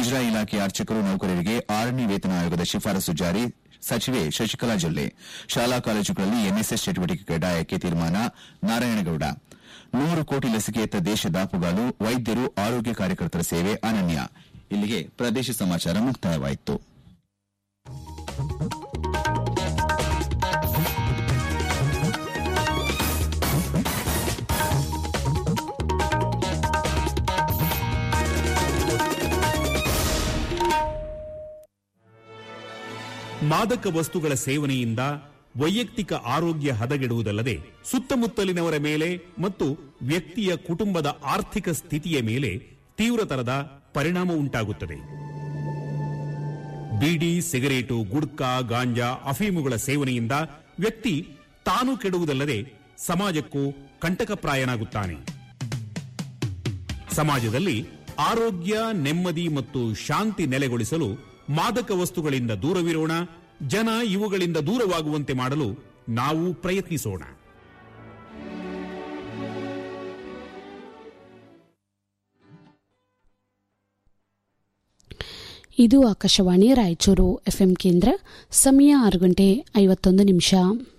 ಮುಜರಾಯಿ ಇಲಾಖೆ ಅರ್ಚಕರು ನೌಕರರಿಗೆ ಆರನೇ ವೇತನ ಆಯೋಗದ ಶಿಫಾರಸು ಜಾರಿ ಸಚಿವೆ ಶಶಿಕಲಾ ಜೊಲ್ಲೆ ಶಾಲಾ ಕಾಲೇಜುಗಳಲ್ಲಿ ಎನ್ಎಸ್ಎಸ್ ಚಟುವಟಿಕೆ ಕಡ್ಡಾಯಕ್ಕೆ ತೀರ್ಮಾನ ನಾರಾಯಣಗೌಡ ನೂರು ಕೋಟಿ ಲಸಿಕೆಯತ್ತ ದೇಶ ದಾಪುಗಾಲು ವೈದ್ಯರು ಆರೋಗ್ಯ ಕಾರ್ಯಕರ್ತರ ಸೇವೆ ಅನನ್ಯ ಇಲ್ಲಿಗೆ ಪ್ರದೇಶ ಸಮಾಚಾರ ಮುಕ್ತಾಯವಾಯಿತು ಮಾದಕ ವಸ್ತುಗಳ ಸೇವನೆಯಿಂದ ವೈಯಕ್ತಿಕ ಆರೋಗ್ಯ ಹದಗೆಡುವುದಲ್ಲದೆ ಸುತ್ತಮುತ್ತಲಿನವರ ಮೇಲೆ ಮತ್ತು ವ್ಯಕ್ತಿಯ ಕುಟುಂಬದ ಆರ್ಥಿಕ ಸ್ಥಿತಿಯ ಮೇಲೆ ತೀವ್ರತರದ ಪರಿಣಾಮ ಉಂಟಾಗುತ್ತದೆ ಬೀಡಿ ಸಿಗರೇಟು ಗುಡ್ಕಾ ಗಾಂಜಾ ಅಫೀಮುಗಳ ಸೇವನೆಯಿಂದ ವ್ಯಕ್ತಿ ತಾನು ಕೆಡುವುದಲ್ಲದೆ ಸಮಾಜಕ್ಕೂ ಕಂಟಕಪ್ರಾಯನಾಗುತ್ತಾನೆ ಸಮಾಜದಲ್ಲಿ ಆರೋಗ್ಯ ನೆಮ್ಮದಿ ಮತ್ತು ಶಾಂತಿ ನೆಲೆಗೊಳಿಸಲು ಮಾದಕ ವಸ್ತುಗಳಿಂದ ದೂರವಿರೋಣ ಜನ ಇವುಗಳಿಂದ ದೂರವಾಗುವಂತೆ ಮಾಡಲು ನಾವು ಪ್ರಯತ್ನಿಸೋಣ ಇದು ಆಕಾಶವಾಣಿ ರಾಯಚೂರು ಎಫ್ಎಂ ಕೇಂದ್ರ ಸಮಯ ಆರು ಗಂಟೆ ಐವತ್ತೊಂದು ನಿಮಿಷ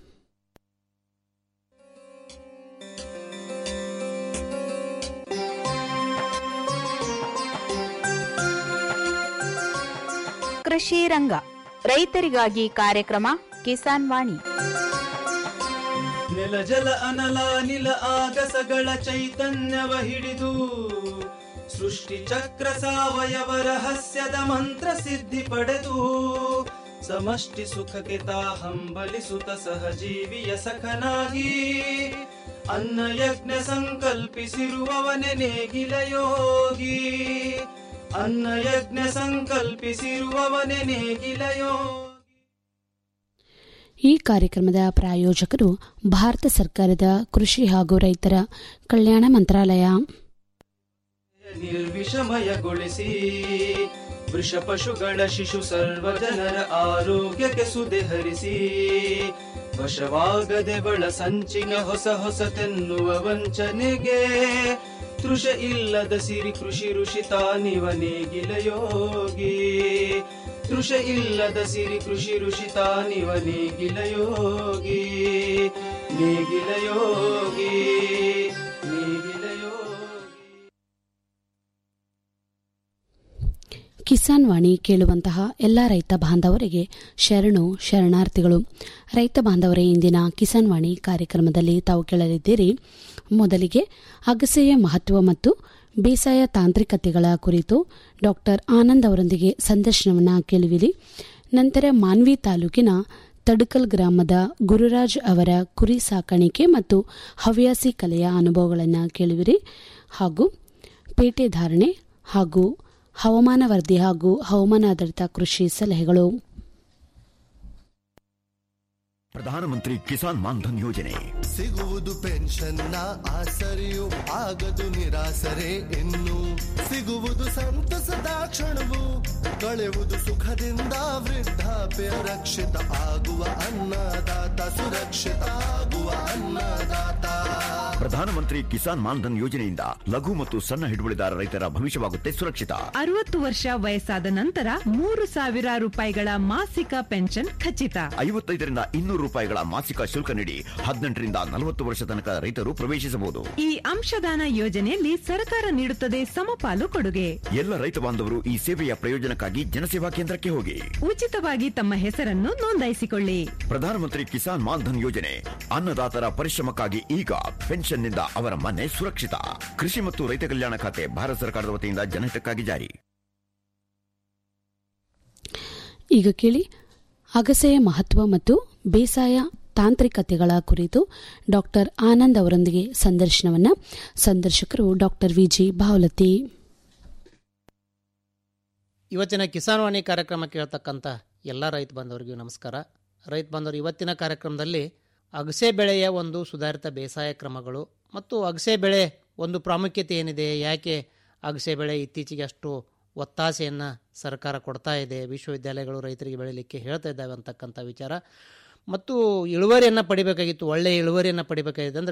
ಕೃಷಿ ರಂಗ ರೈತರಿಗಾಗಿ ಕಾರ್ಯಕ್ರಮ ಕಿಸಾನ್ ವಾಣಿ ನೆಲ ಜಲ ಅನಲ ನಿಲ ಆಗಸಗಳ ಚೈತನ್ಯವ ಹಿಡಿದು ಸೃಷ್ಟಿ ಚಕ್ರ ಸಾವಯವ ರಹಸ್ಯದ ಮಂತ್ರ ಸಿದ್ಧಿ ಪಡೆದು ಸಮಷ್ಟಿ ಸುಖಕ್ಕೆ ತಾ ಹಂಬಲಿಸುತ್ತ ಸಹಜೀವಿಯ ಸಖನಾಗಿ ಅನ್ನ ಯಜ್ಞ ಸಂಕಲ್ಪಿಸಿರುವವನೆ ನೇಗಿಲ ಯೋಗಿ ಅನ್ನ ಯಜ್ಞ ಸಂಕಲ್ಪಿಸಿರುವವನೆ ನೇಗಿಲ ಯೋಗಿ ಈ ಕಾರ್ಯಕ್ರಮದ ಪ್ರಾಯೋಜಕರು ಭಾರತ ಸರ್ಕಾರದ ಕೃಷಿ ಹಾಗೂ ರೈತರ ಕಲ್ಯಾಣ ಮಂತ್ರಾಲಯ ನಿರ್ವಿಷಮಯಗೊಳಿಸಿ ವೃಷ ಪಶುಗಳ ಶಿಶು ಸರ್ವ ಜನರ ಆರೋಗ್ಯಕ್ಕೆ ಸುದೆ ಹರಿಸಿ ವಶವಾಗದೆ ಬಳ ಸಂಚಿನ ಹೊಸ ಹೊಸತೆನ್ನುವ ವಂಚನೆಗೆ ತೃಷ ಇಲ್ಲದ ಸಿರಿ ಕೃಷಿ ಋಷಿ ತಾನಿವ ನೇಗಿಲ ಯೋಗಿ ತೃಷ ಇಲ್ಲದ ಸಿರಿ ಕೃಷಿ ಋಷಿ ತಾನಿವ ನೇಗಿಲ ಯೋಗಿ ನೇಗಿಲ ಯೋಗಿ ನೇಗಿಲ ಯೋಗಿ ಕಿಸಾನ್ ವಾಣಿ ಕೇಳುವಂತಹ ಎಲ್ಲ ರೈತ ಬಾಂಧವರಿಗೆ ಶರಣು ಶರಣಾರ್ಥಿಗಳು ರೈತ ಬಾಂಧವರೇ ಇಂದಿನ ಕಿಸಾನ್ ವಾಣಿ ಕಾರ್ಯಕ್ರಮದಲ್ಲಿ ತಾವು ಕೇಳಲಿದ್ದೀರಿ ಮೊದಲಿಗೆ ಅಗಸೆಯ ಮಹತ್ವ ಮತ್ತು ಬೇಸಾಯ ತಾಂತ್ರಿಕತೆಗಳ ಕುರಿತು ಡಾಕ್ಟರ್ ಆನಂದ್ ಅವರೊಂದಿಗೆ ಸಂದರ್ಶನವನ್ನು ಕೇಳುವಿರಿ ನಂತರ ಮಾನ್ವಿ ತಾಲೂಕಿನ ತಡಕಲ್ ಗ್ರಾಮದ ಗುರುರಾಜ್ ಅವರ ಕುರಿ ಸಾಕಾಣಿಕೆ ಮತ್ತು ಹವ್ಯಾಸಿ ಕಲೆಯ ಅನುಭವಗಳನ್ನು ಕೇಳುವಿರಿ ಹಾಗೂ ಪೇಟೆ ಧಾರಣೆ ಹಾಗೂ ಹವಾಮಾನ ವರದಿ ಹಾಗೂ ಹವಾಮಾನಾಧಾರಿತ ಕೃಷಿ ಸಲಹೆಗಳು ಪ್ರಧಾನಮಂತ್ರಿ ಕಿಸಾನ್ ಮಾನ್ಧನ್ ಯೋಜನೆ ಸಿಗುವುದು ಪೆನ್ಷನ್ನ ಆಸರೆಯು ಆಗದು ನಿರಾಸರೆ ಇನ್ನು ಸಿಗುವುದು ಸಂತಸದ ಕ್ಷಣವು ಕಳೆಯುವುದು ಸುಖದಿಂದ ವೃದ್ಧಾಪ್ಯ ರಕ್ಷಿತ ಆಗುವ ಅನ್ನದಾತ ಸುರಕ್ಷಿತ ಆಗುವ ಅನ್ನದಾತ ಪ್ರಧಾನಮಂತ್ರಿ ಕಿಸಾನ್ ಮಾನ್ಧನ್ ಯೋಜನೆಯಿಂದ ಲಘು ಮತ್ತು ಸಣ್ಣ ಹಿಡುವಳಿದಾರ ರೈತರ ಭವಿಷ್ಯವಾಗುತ್ತೆ ಸುರಕ್ಷಿತ ಅರವತ್ತು ವರ್ಷ ವಯಸ್ಸಾದ ನಂತರ ಮೂರು ಸಾವಿರ ರೂಪಾಯಿಗಳ ಮಾಸಿಕ ಪೆನ್ಷನ್ ಖಚಿತ ಐವತ್ತೈದರಿಂದ ಇನ್ನೂರು ರೂಪಾಯಿಗಳ ಮಾಸಿಕ ಶುಲ್ಕ ನೀಡಿ ಹದಿನೆಂಟರಿಂದ ನಲವತ್ತು ವರ್ಷ ತನಕ ರೈತರು ಪ್ರವೇಶಿಸಬಹುದು ಈ ಅಂಶದಾನ ಯೋಜನೆಯಲ್ಲಿ ಸರ್ಕಾರ ನೀಡುತ್ತದೆ ಸಮಪಾಲು ಕೊಡುಗೆ ಎಲ್ಲ ರೈತ ಬಾಂಧವರು ಈ ಸೇವೆಯ ಪ್ರಯೋಜನಕ್ಕಾಗಿ ಜನಸೇವಾ ಕೇಂದ್ರಕ್ಕೆ ಹೋಗಿ ಉಚಿತವಾಗಿ ತಮ್ಮ ಹೆಸರನ್ನು ನೋಂದಾಯಿಸಿಕೊಳ್ಳಿ ಪ್ರಧಾನಮಂತ್ರಿ ಕಿಸಾನ್ ಮಾನ್ಧನ್ ಯೋಜನೆ ಅನ್ನದಾತರ ಪರಿಶ್ರಮಕ್ಕಾಗಿ ಈಗ ಪೆನ್ಷನ್ನಿಂದ ಅವರ ಮನೆ ಸುರಕ್ಷಿತ ಕೃಷಿ ಮತ್ತು ರೈತ ಕಲ್ಯಾಣ ಖಾತೆ ಭಾರತ ಸರ್ಕಾರದ ವತಿಯಿಂದ ಜನಹಿತಕ್ಕಾಗಿ ಜಾರಿ ಈಗ ಕೇಳಿ ಅಗಸೆಯ ಮಹತ್ವ ಮತ್ತು ಬೇಸಾಯ ತಾಂತ್ರಿಕತೆಗಳ ಕುರಿತು ಡಾಕ್ಟರ್ ಆನಂದ್ ಅವರೊಂದಿಗೆ ಸಂದರ್ಶನವನ್ನು ಸಂದರ್ಶಕರು ಡಾಕ್ಟರ್ ವಿಜಿ ಭಾವಲತಿ ಇವತ್ತಿನ ಕಿಸಾನ್ ವಾಣಿ ಕಾರ್ಯಕ್ರಮ ಕೇಳ್ತಕ್ಕಂಥ ಎಲ್ಲ ರೈತ ಬಾಂಧವರಿಗೂ ನಮಸ್ಕಾರ ರೈತ ಬಾಂಧವರು ಇವತ್ತಿನ ಕಾರ್ಯಕ್ರಮದಲ್ಲಿ ಅಗಸೆ ಬೆಳೆಯ ಒಂದು ಸುಧಾರಿತ ಬೇಸಾಯ ಕ್ರಮಗಳು ಮತ್ತು ಅಗಸೆ ಬೆಳೆ ಒಂದು ಪ್ರಾಮುಖ್ಯತೆ ಏನಿದೆ ಯಾಕೆ ಅಗಸೆ ಬೆಳೆ ಇತ್ತೀಚೆಗೆ ಅಷ್ಟು ಒತ್ತಾಸೆಯನ್ನು ಸರ್ಕಾರ ಕೊಡ್ತಾ ಇದೆ ವಿಶ್ವವಿದ್ಯಾಲಯಗಳು ರೈತರಿಗೆ ಬೆಳೀಲಿಕ್ಕೆ ಹೇಳ್ತಾ ಇದ್ದಾವೆ ಅಂತಕ್ಕಂಥ ವಿಚಾರ ಮತ್ತು ಇಳುವರಿಯನ್ನು ಪಡಿಬೇಕಾಗಿತ್ತು ಒಳ್ಳೆಯ ಇಳುವರಿಯನ್ನು ಪಡಿಬೇಕಾಗಿದೆ ಅಂದರೆ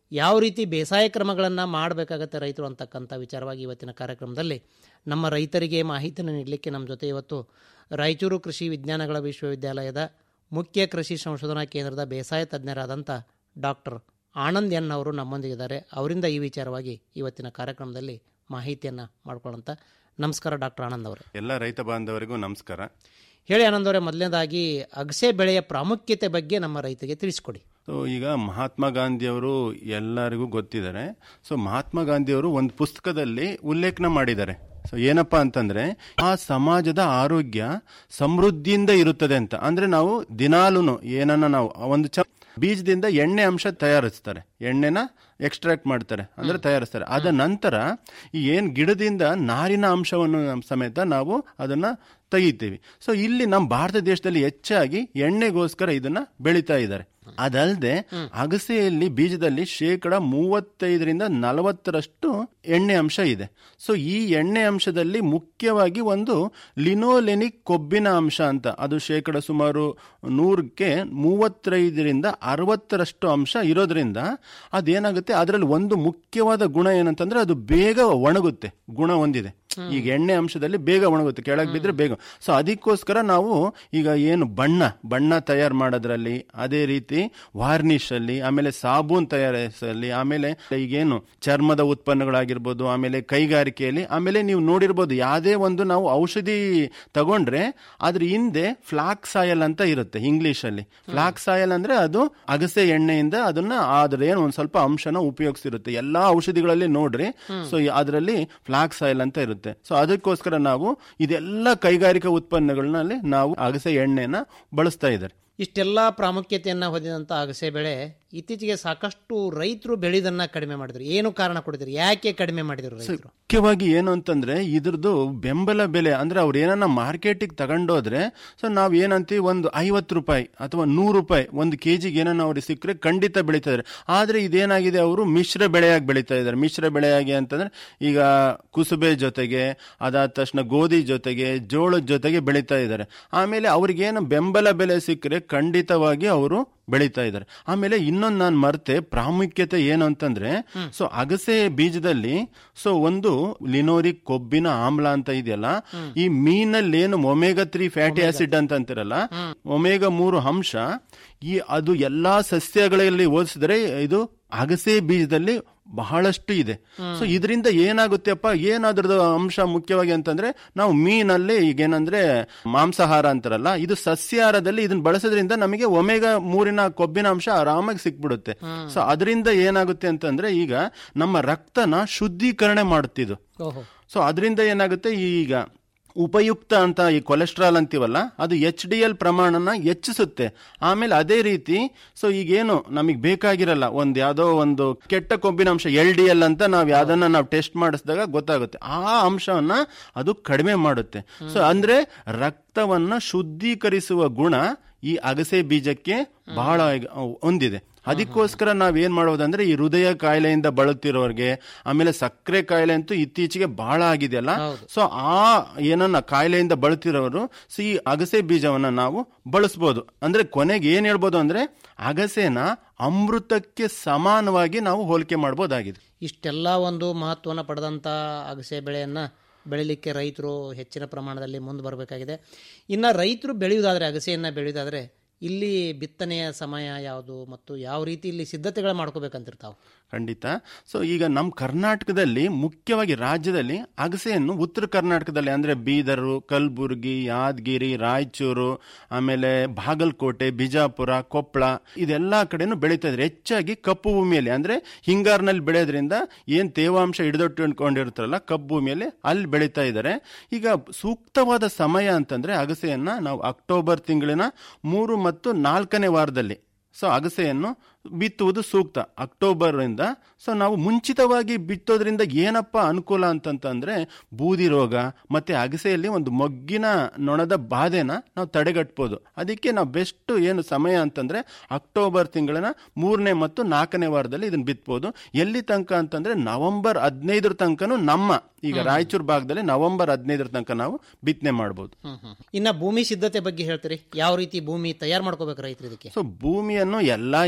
ಯಾವ ರೀತಿ ಬೇಸಾಯ ಕ್ರಮಗಳನ್ನು ಮಾಡಬೇಕಾಗತ್ತೆ ರೈತರು ಅಂತಕ್ಕಂಥ ವಿಚಾರವಾಗಿ ಇವತ್ತಿನ ಕಾರ್ಯಕ್ರಮದಲ್ಲಿ ನಮ್ಮ ರೈತರಿಗೆ ಮಾಹಿತಿಯನ್ನು ನೀಡಲಿಕ್ಕೆ ನಮ್ಮ ಜೊತೆ ಇವತ್ತು ರಾಯಚೂರು ಕೃಷಿ ವಿಜ್ಞಾನಗಳ ವಿಶ್ವವಿದ್ಯಾಲಯದ ಮುಖ್ಯ ಕೃಷಿ ಸಂಶೋಧನಾ ಕೇಂದ್ರದ ಬೇಸಾಯ ತಜ್ಞರಾದಂಥ ಡಾಕ್ಟರ್ ಆನಂದ್ ಎನ್ ಅವರು ನಮ್ಮೊಂದಿಗಿದ್ದಾರೆ ಅವರಿಂದ ಈ ವಿಚಾರವಾಗಿ ಇವತ್ತಿನ ಕಾರ್ಯಕ್ರಮದಲ್ಲಿ ಮಾಹಿತಿಯನ್ನು ಮಾಡ್ಕೊಳ್ಳೋಂಥ ನಮಸ್ಕಾರ ಡಾಕ್ಟರ್ ಆನಂದ್ ಅವರೇ ಎಲ್ಲ ರೈತ ಬಾಂಧವರಿಗೂ ನಮಸ್ಕಾರ ಹೇಳಿ ಆನಂದ್ ಅವರೇ ಮೊದಲನೇದಾಗಿ ಅಗಸೆ ಬೆಳೆಯ ಪ್ರಾಮುಖ್ಯತೆ ಬಗ್ಗೆ ನಮ್ಮ ರೈತರಿಗೆ ತಿಳಿಸ್ಕೊಡಿ ಸೊ ಈಗ ಮಹಾತ್ಮ ಗಾಂಧಿಯವರು ಎಲ್ಲರಿಗೂ ಗೊತ್ತಿದ್ದಾರೆ ಸೊ ಮಹಾತ್ಮ ಗಾಂಧಿಯವರು ಒಂದು ಪುಸ್ತಕದಲ್ಲಿ ಉಲ್ಲೇಖನ ಮಾಡಿದ್ದಾರೆ ಸೊ ಏನಪ್ಪ ಅಂತಂದ್ರೆ ಆ ಸಮಾಜದ ಆರೋಗ್ಯ ಸಮೃದ್ಧಿಯಿಂದ ಇರುತ್ತದೆ ಅಂತ ಅಂದ್ರೆ ನಾವು ದಿನಾಲೂ ಏನನ್ನ ನಾವು ಒಂದು ಚ ಬೀಜದಿಂದ ಎಣ್ಣೆ ಅಂಶ ತಯಾರಿಸ್ತಾರೆ ಎಣ್ಣೆನ ಎಕ್ಸ್ಟ್ರಾಕ್ಟ್ ಮಾಡ್ತಾರೆ ಅಂದ್ರೆ ತಯಾರಿಸ್ತಾರೆ ಅದ ನಂತರ ಈ ಏನ್ ಗಿಡದಿಂದ ನಾರಿನ ಅಂಶವನ್ನು ಸಮೇತ ನಾವು ಅದನ್ನ ತೆಗಿತೀವಿ ಸೊ ಇಲ್ಲಿ ನಮ್ಮ ಭಾರತ ದೇಶದಲ್ಲಿ ಹೆಚ್ಚಾಗಿ ಎಣ್ಣೆಗೋಸ್ಕರ ಇದನ್ನ ಬೆಳೀತಾ ಇದ್ದಾರೆ ಅದಲ್ಲದೆ ಅಗಸೆಯಲ್ಲಿ ಬೀಜದಲ್ಲಿ ಶೇಕಡ ಮೂವತ್ತೈದರಿಂದ ನಲವತ್ತರಷ್ಟು ಎಣ್ಣೆ ಅಂಶ ಇದೆ ಸೊ ಈ ಎಣ್ಣೆ ಅಂಶದಲ್ಲಿ ಮುಖ್ಯವಾಗಿ ಒಂದು ಲಿನೋಲೆನಿಕ್ ಕೊಬ್ಬಿನ ಅಂಶ ಅಂತ ಅದು ಶೇಕಡ ಸುಮಾರು ನೂರಕ್ಕೆ ಮೂವತ್ತೈದರಿಂದ ಅರವತ್ತರಷ್ಟು ಅಂಶ ಇರೋದ್ರಿಂದ ಅದೇನಾಗುತ್ತೆ ಅದರಲ್ಲಿ ಒಂದು ಮುಖ್ಯವಾದ ಗುಣ ಏನಂತಂದ್ರೆ ಅದು ಬೇಗ ಒಣಗುತ್ತೆ ಗುಣ ಹೊಂದಿದೆ ಈಗ ಎಣ್ಣೆ ಅಂಶದಲ್ಲಿ ಬೇಗ ಒಣಗುತ್ತೆ ಕೆಳಗೆ ಬಿದ್ರೆ ಬೇಗ ಸೊ ಅದಕ್ಕೋಸ್ಕರ ನಾವು ಈಗ ಏನು ಬಣ್ಣ ಬಣ್ಣ ತಯಾರು ಮಾಡೋದ್ರಲ್ಲಿ ಅದೇ ರೀತಿ ವಾರ್ನಿಷ್ ಅಲ್ಲಿ ಆಮೇಲೆ ಸಾಬೂನ್ ತಯಾರಿಸಲ್ಲಿ ಆಮೇಲೆ ಈಗೇನು ಚರ್ಮದ ಉತ್ಪನ್ನಗಳಾಗಿರ್ಬೋದು ಆಮೇಲೆ ಕೈಗಾರಿಕೆಯಲ್ಲಿ ಆಮೇಲೆ ನೀವು ನೋಡಿರ್ಬೋದು ಯಾವುದೇ ಒಂದು ನಾವು ಔಷಧಿ ತಗೊಂಡ್ರೆ ಅದ್ರ ಹಿಂದೆ ಫ್ಲಾಕ್ಸ್ ಆಯಲ್ ಅಂತ ಇರುತ್ತೆ ಇಂಗ್ಲಿಷ್ ಅಲ್ಲಿ ಫ್ಲಾಕ್ಸ್ ಆಯಲ್ ಅಂದ್ರೆ ಅದು ಅಗಸೆ ಎಣ್ಣೆಯಿಂದ ಅದನ್ನ ಅದ್ರ ಏನು ಒಂದ್ ಸ್ವಲ್ಪ ಅಂಶನ ಉಪಯೋಗಿಸಿರುತ್ತೆ ಎಲ್ಲಾ ಔಷಧಿಗಳಲ್ಲಿ ನೋಡ್ರಿ ಸೊ ಅದರಲ್ಲಿ ಫ್ಲಾಕ್ಸ್ ಆಯಿಲ್ ಅಂತ ಇರುತ್ತೆ ಸೊ ಅದಕ್ಕೋಸ್ಕರ ನಾವು ಇದೆಲ್ಲ ಕೈಗಾರಿಕಾ ಉತ್ಪನ್ನಗಳಲ್ಲಿ ನಾವು ಅಗಸೆ ಎಣ್ಣೆನ ಬಳಸ್ತಾ ಇದ್ದಾರೆ ಇಷ್ಟೆಲ್ಲ ಪ್ರಾಮುಖ್ಯತೆಯನ್ನು ಹೊಂದಿದಂಥ ಅಗಸೆ ಬೆಳೆ ಇತ್ತೀಚೆಗೆ ಸಾಕಷ್ಟು ರೈತರು ಬೆಳೆದನ್ನ ಕಡಿಮೆ ಮಾಡಿದ್ರು ಏನು ಕಾರಣ ಕೊಡಿದ್ರು ಯಾಕೆ ಕಡಿಮೆ ಮಾಡಿದ್ರು ರೈತರು ಮುಖ್ಯವಾಗಿ ಏನು ಅಂತಂದ್ರೆ ಇದ್ರದ್ದು ಬೆಂಬಲ ಬೆಲೆ ಅಂದ್ರೆ ಅವ್ರು ಏನನ್ನ ಮಾರ್ಕೆಟಿಗೆ ತಗೊಂಡೋದ್ರೆ ಸೊ ನಾವ್ ಏನಂತೀವಿ ಒಂದು ಐವತ್ತು ರೂಪಾಯಿ ಅಥವಾ ನೂರು ರೂಪಾಯಿ ಒಂದು ಕೆಜಿಗೆ ಏನನ್ನ ಅವ್ರಿಗೆ ಸಿಕ್ಕರೆ ಖಂಡಿತ ಬೆಳೀತಾ ಇದಾರೆ ಆದ್ರೆ ಇದೇನಾಗಿದೆ ಅವರು ಮಿಶ್ರ ಬೆಳೆಯಾಗಿ ಬೆಳೀತಾ ಇದ್ದಾರೆ ಮಿಶ್ರ ಬೆಳೆಯಾಗಿ ಅಂತಂದ್ರೆ ಈಗ ಕುಸುಬೆ ಜೊತೆಗೆ ಅದಾದ ತಕ್ಷಣ ಗೋಧಿ ಜೊತೆಗೆ ಜೋಳದ ಜೊತೆಗೆ ಬೆಳೀತಾ ಇದ್ದಾರೆ ಆಮೇಲೆ ಅವ್ರಿಗೇನು ಬೆಂಬಲ ಬೆಲೆ ಸಿಕ್ಕರೆ ಖಂಡಿತವಾಗಿ ಅವರು ಬೆಳೀತಾ ಇದ್ದಾರೆ ಆಮೇಲೆ ಇನ್ನೊಂದು ನಾನು ಮರ್ತೆ ಪ್ರಾಮುಖ್ಯತೆ ಏನು ಅಂತಂದ್ರೆ ಸೊ ಅಗಸೆ ಬೀಜದಲ್ಲಿ ಸೊ ಒಂದು ಲಿನೋರಿಕ್ ಕೊಬ್ಬಿನ ಆಮ್ಲ ಅಂತ ಇದೆಯಲ್ಲ ಈ ಮೀನಲ್ಲಿ ಏನು ಒಮೆಗಾ ತ್ರೀ ಫ್ಯಾಟಿ ಆಸಿಡ್ ಅಂತ ಅಂತಿರಲ್ಲ ಒಮೆಗಾ ಮೂರು ಅಂಶ ಈ ಅದು ಎಲ್ಲಾ ಸಸ್ಯಗಳಲ್ಲಿ ಹೋಲಿಸಿದ್ರೆ ಇದು ಅಗಸೆ ಬೀಜದಲ್ಲಿ ಬಹಳಷ್ಟು ಇದೆ ಸೊ ಇದರಿಂದ ಏನಾಗುತ್ತೆಪ್ಪ ಏನಾದ್ರದ್ದು ಅಂಶ ಮುಖ್ಯವಾಗಿ ಅಂತಂದ್ರೆ ನಾವು ಮೀನಲ್ಲಿ ಈಗೇನಂದ್ರೆ ಮಾಂಸಾಹಾರ ಅಂತಾರಲ್ಲ ಇದು ಸಸ್ಯಾಹಾರದಲ್ಲಿ ಇದನ್ನ ಬಳಸೋದ್ರಿಂದ ನಮಗೆ ಒಮೆಗಾ ಮೂರಿನ ಕೊಬ್ಬಿನ ಅಂಶ ಆರಾಮಾಗಿ ಸಿಕ್ಬಿಡುತ್ತೆ ಸೊ ಅದರಿಂದ ಏನಾಗುತ್ತೆ ಅಂತಂದ್ರೆ ಈಗ ನಮ್ಮ ರಕ್ತನ ಶುದ್ಧೀಕರಣ ಮಾಡುತ್ತಿದ್ದು ಸೊ ಅದರಿಂದ ಏನಾಗುತ್ತೆ ಈಗ ಉಪಯುಕ್ತ ಅಂತ ಈ ಕೊಲೆಸ್ಟ್ರಾಲ್ ಅಂತೀವಲ್ಲ ಅದು ಎಚ್ ಡಿ ಎಲ್ ಪ್ರಮಾಣನ ಹೆಚ್ಚಿಸುತ್ತೆ ಆಮೇಲೆ ಅದೇ ರೀತಿ ಸೊ ಈಗೇನು ನಮಗೆ ಬೇಕಾಗಿರಲ್ಲ ಒಂದು ಯಾವುದೋ ಒಂದು ಕೆಟ್ಟ ಕೊಬ್ಬಿನ ಅಂಶ ಎಲ್ ಡಿ ಎಲ್ ಅಂತ ನಾವು ಯಾವ್ದನ್ನ ನಾವು ಟೆಸ್ಟ್ ಮಾಡಿಸಿದಾಗ ಗೊತ್ತಾಗುತ್ತೆ ಆ ಅಂಶವನ್ನ ಅದು ಕಡಿಮೆ ಮಾಡುತ್ತೆ ಸೊ ಅಂದ್ರೆ ರಕ್ತವನ್ನ ಶುದ್ಧೀಕರಿಸುವ ಗುಣ ಈ ಅಗಸೆ ಬೀಜಕ್ಕೆ ಬಹಳ ಹೊಂದಿದೆ ಅದಕ್ಕೋಸ್ಕರ ನಾವ್ ಏನ್ ಮಾಡೋದಂದ್ರೆ ಈ ಹೃದಯ ಕಾಯಿಲೆಯಿಂದ ಬಳಲ್ತಿರೋರ್ಗೆ ಆಮೇಲೆ ಸಕ್ಕರೆ ಕಾಯಿಲೆ ಅಂತೂ ಇತ್ತೀಚೆಗೆ ಬಹಳ ಆಗಿದೆಯಲ್ಲ ಸೊ ಆ ಏನನ್ನ ಕಾಯಿಲೆಯಿಂದ ಬಳಲ್ತಿರೋರು ಸೊ ಈ ಅಗಸೆ ಬೀಜವನ್ನ ನಾವು ಬಳಸ್ಬೋದು ಅಂದ್ರೆ ಕೊನೆಗೆ ಏನ್ ಹೇಳ್ಬೋದು ಅಂದ್ರೆ ಅಗಸೆನ ಅಮೃತಕ್ಕೆ ಸಮಾನವಾಗಿ ನಾವು ಹೋಲಿಕೆ ಮಾಡ್ಬೋದಾಗಿದೆ ಇಷ್ಟೆಲ್ಲ ಒಂದು ಮಹತ್ವವನ್ನು ಪಡೆದಂಥ ಅಗಸೆ ಬೆಳೆಯನ್ನು ಬೆಳಿಲಿಕ್ಕೆ ರೈತರು ಹೆಚ್ಚಿನ ಪ್ರಮಾಣದಲ್ಲಿ ಮುಂದೆ ಬರಬೇಕಾಗಿದೆ ಇನ್ನು ರೈತರು ಬೆಳೆಯುವುದಾದರೆ ಅಗಸೆಯನ್ನು ಬೆಳೆಯುವುದಾದರೆ ಇಲ್ಲಿ ಬಿತ್ತನೆಯ ಸಮಯ ಯಾವುದು ಮತ್ತು ಯಾವ ರೀತಿ ಇಲ್ಲಿ ಸಿದ್ಧತೆಗಳು ಮಾಡ್ಕೋಬೇಕಂತಿರ್ತಾವೆ ಖಂಡಿತ ಸೊ ಈಗ ನಮ್ಮ ಕರ್ನಾಟಕದಲ್ಲಿ ಮುಖ್ಯವಾಗಿ ರಾಜ್ಯದಲ್ಲಿ ಅಗಸೆಯನ್ನು ಉತ್ತರ ಕರ್ನಾಟಕದಲ್ಲಿ ಅಂದ್ರೆ ಬೀದರು ಕಲಬುರಗಿ ಯಾದಗಿರಿ ರಾಯಚೂರು ಆಮೇಲೆ ಬಾಗಲಕೋಟೆ ಬಿಜಾಪುರ ಕೊಪ್ಪಳ ಇದೆಲ್ಲ ಕಡೆನೂ ಬೆಳೀತಾ ಇದ್ದಾರೆ ಹೆಚ್ಚಾಗಿ ಕಪ್ಪು ಭೂಮಿಯಲ್ಲಿ ಅಂದ್ರೆ ಹಿಂಗಾರಿನಲ್ಲಿ ಬೆಳೆಯೋದ್ರಿಂದ ಏನ್ ತೇವಾಂಶ ಹಿಡಿದೊಟ್ಟುಕೊಂಡಿರ್ತಾರಲ್ಲ ಕಪ್ಪು ಭೂಮಿಯಲ್ಲಿ ಅಲ್ಲಿ ಬೆಳೀತಾ ಇದ್ದಾರೆ ಈಗ ಸೂಕ್ತವಾದ ಸಮಯ ಅಂತಂದ್ರೆ ಅಗಸೆಯನ್ನ ನಾವು ಅಕ್ಟೋಬರ್ ತಿಂಗಳಿನ ಮೂರು ಮತ್ತು ನಾಲ್ಕನೇ ವಾರದಲ್ಲಿ ಸೊ ಅಗಸೆಯನ್ನು ಬಿತ್ತುವುದು ಸೂಕ್ತ ಅಕ್ಟೋಬರ್ ಇಂದ ಸೊ ನಾವು ಮುಂಚಿತವಾಗಿ ಬಿತ್ತೋದ್ರಿಂದ ಏನಪ್ಪ ಅನುಕೂಲ ಅಂತಂತಂದ್ರೆ ಬೂದಿ ರೋಗ ಮತ್ತೆ ಅಗಸೆಯಲ್ಲಿ ಒಂದು ಮೊಗ್ಗಿನ ನೊಣದ ಬಾಧೆನ ನಾವು ತಡೆಗಟ್ಬೋದು ಅದಕ್ಕೆ ನಾವು ಬೆಸ್ಟ್ ಏನು ಸಮಯ ಅಂತಂದ್ರೆ ಅಕ್ಟೋಬರ್ ತಿಂಗಳಿನ ಮೂರನೇ ಮತ್ತು ನಾಲ್ಕನೇ ವಾರದಲ್ಲಿ ಇದನ್ನ ಬಿತ್ಬೋದು ಎಲ್ಲಿ ತನಕ ಅಂತಂದ್ರೆ ನವೆಂಬರ್ ಹದಿನೈದರ ತನಕನೂ ನಮ್ಮ ಈಗ ರಾಯಚೂರು ಭಾಗದಲ್ಲಿ ನವೆಂಬರ್ ಹದಿನೈದರ ತನಕ ನಾವು ಬಿತ್ತನೆ ಮಾಡ್ಬೋದು ಇನ್ನು ಭೂಮಿ ಸಿದ್ಧತೆ ಬಗ್ಗೆ ಹೇಳ್ತೀರಿ ಯಾವ ರೀತಿ ಭೂಮಿ ತಯಾರು ಮಾಡ್ಕೋಬೇಕು ರೈತರು ಇದಕ್ಕೆ ಸೊ ಭೂಮಿಯನ್ನು ಎಲ್ಲಾ ಹಿಂಗಾರು ಬೆಳೆ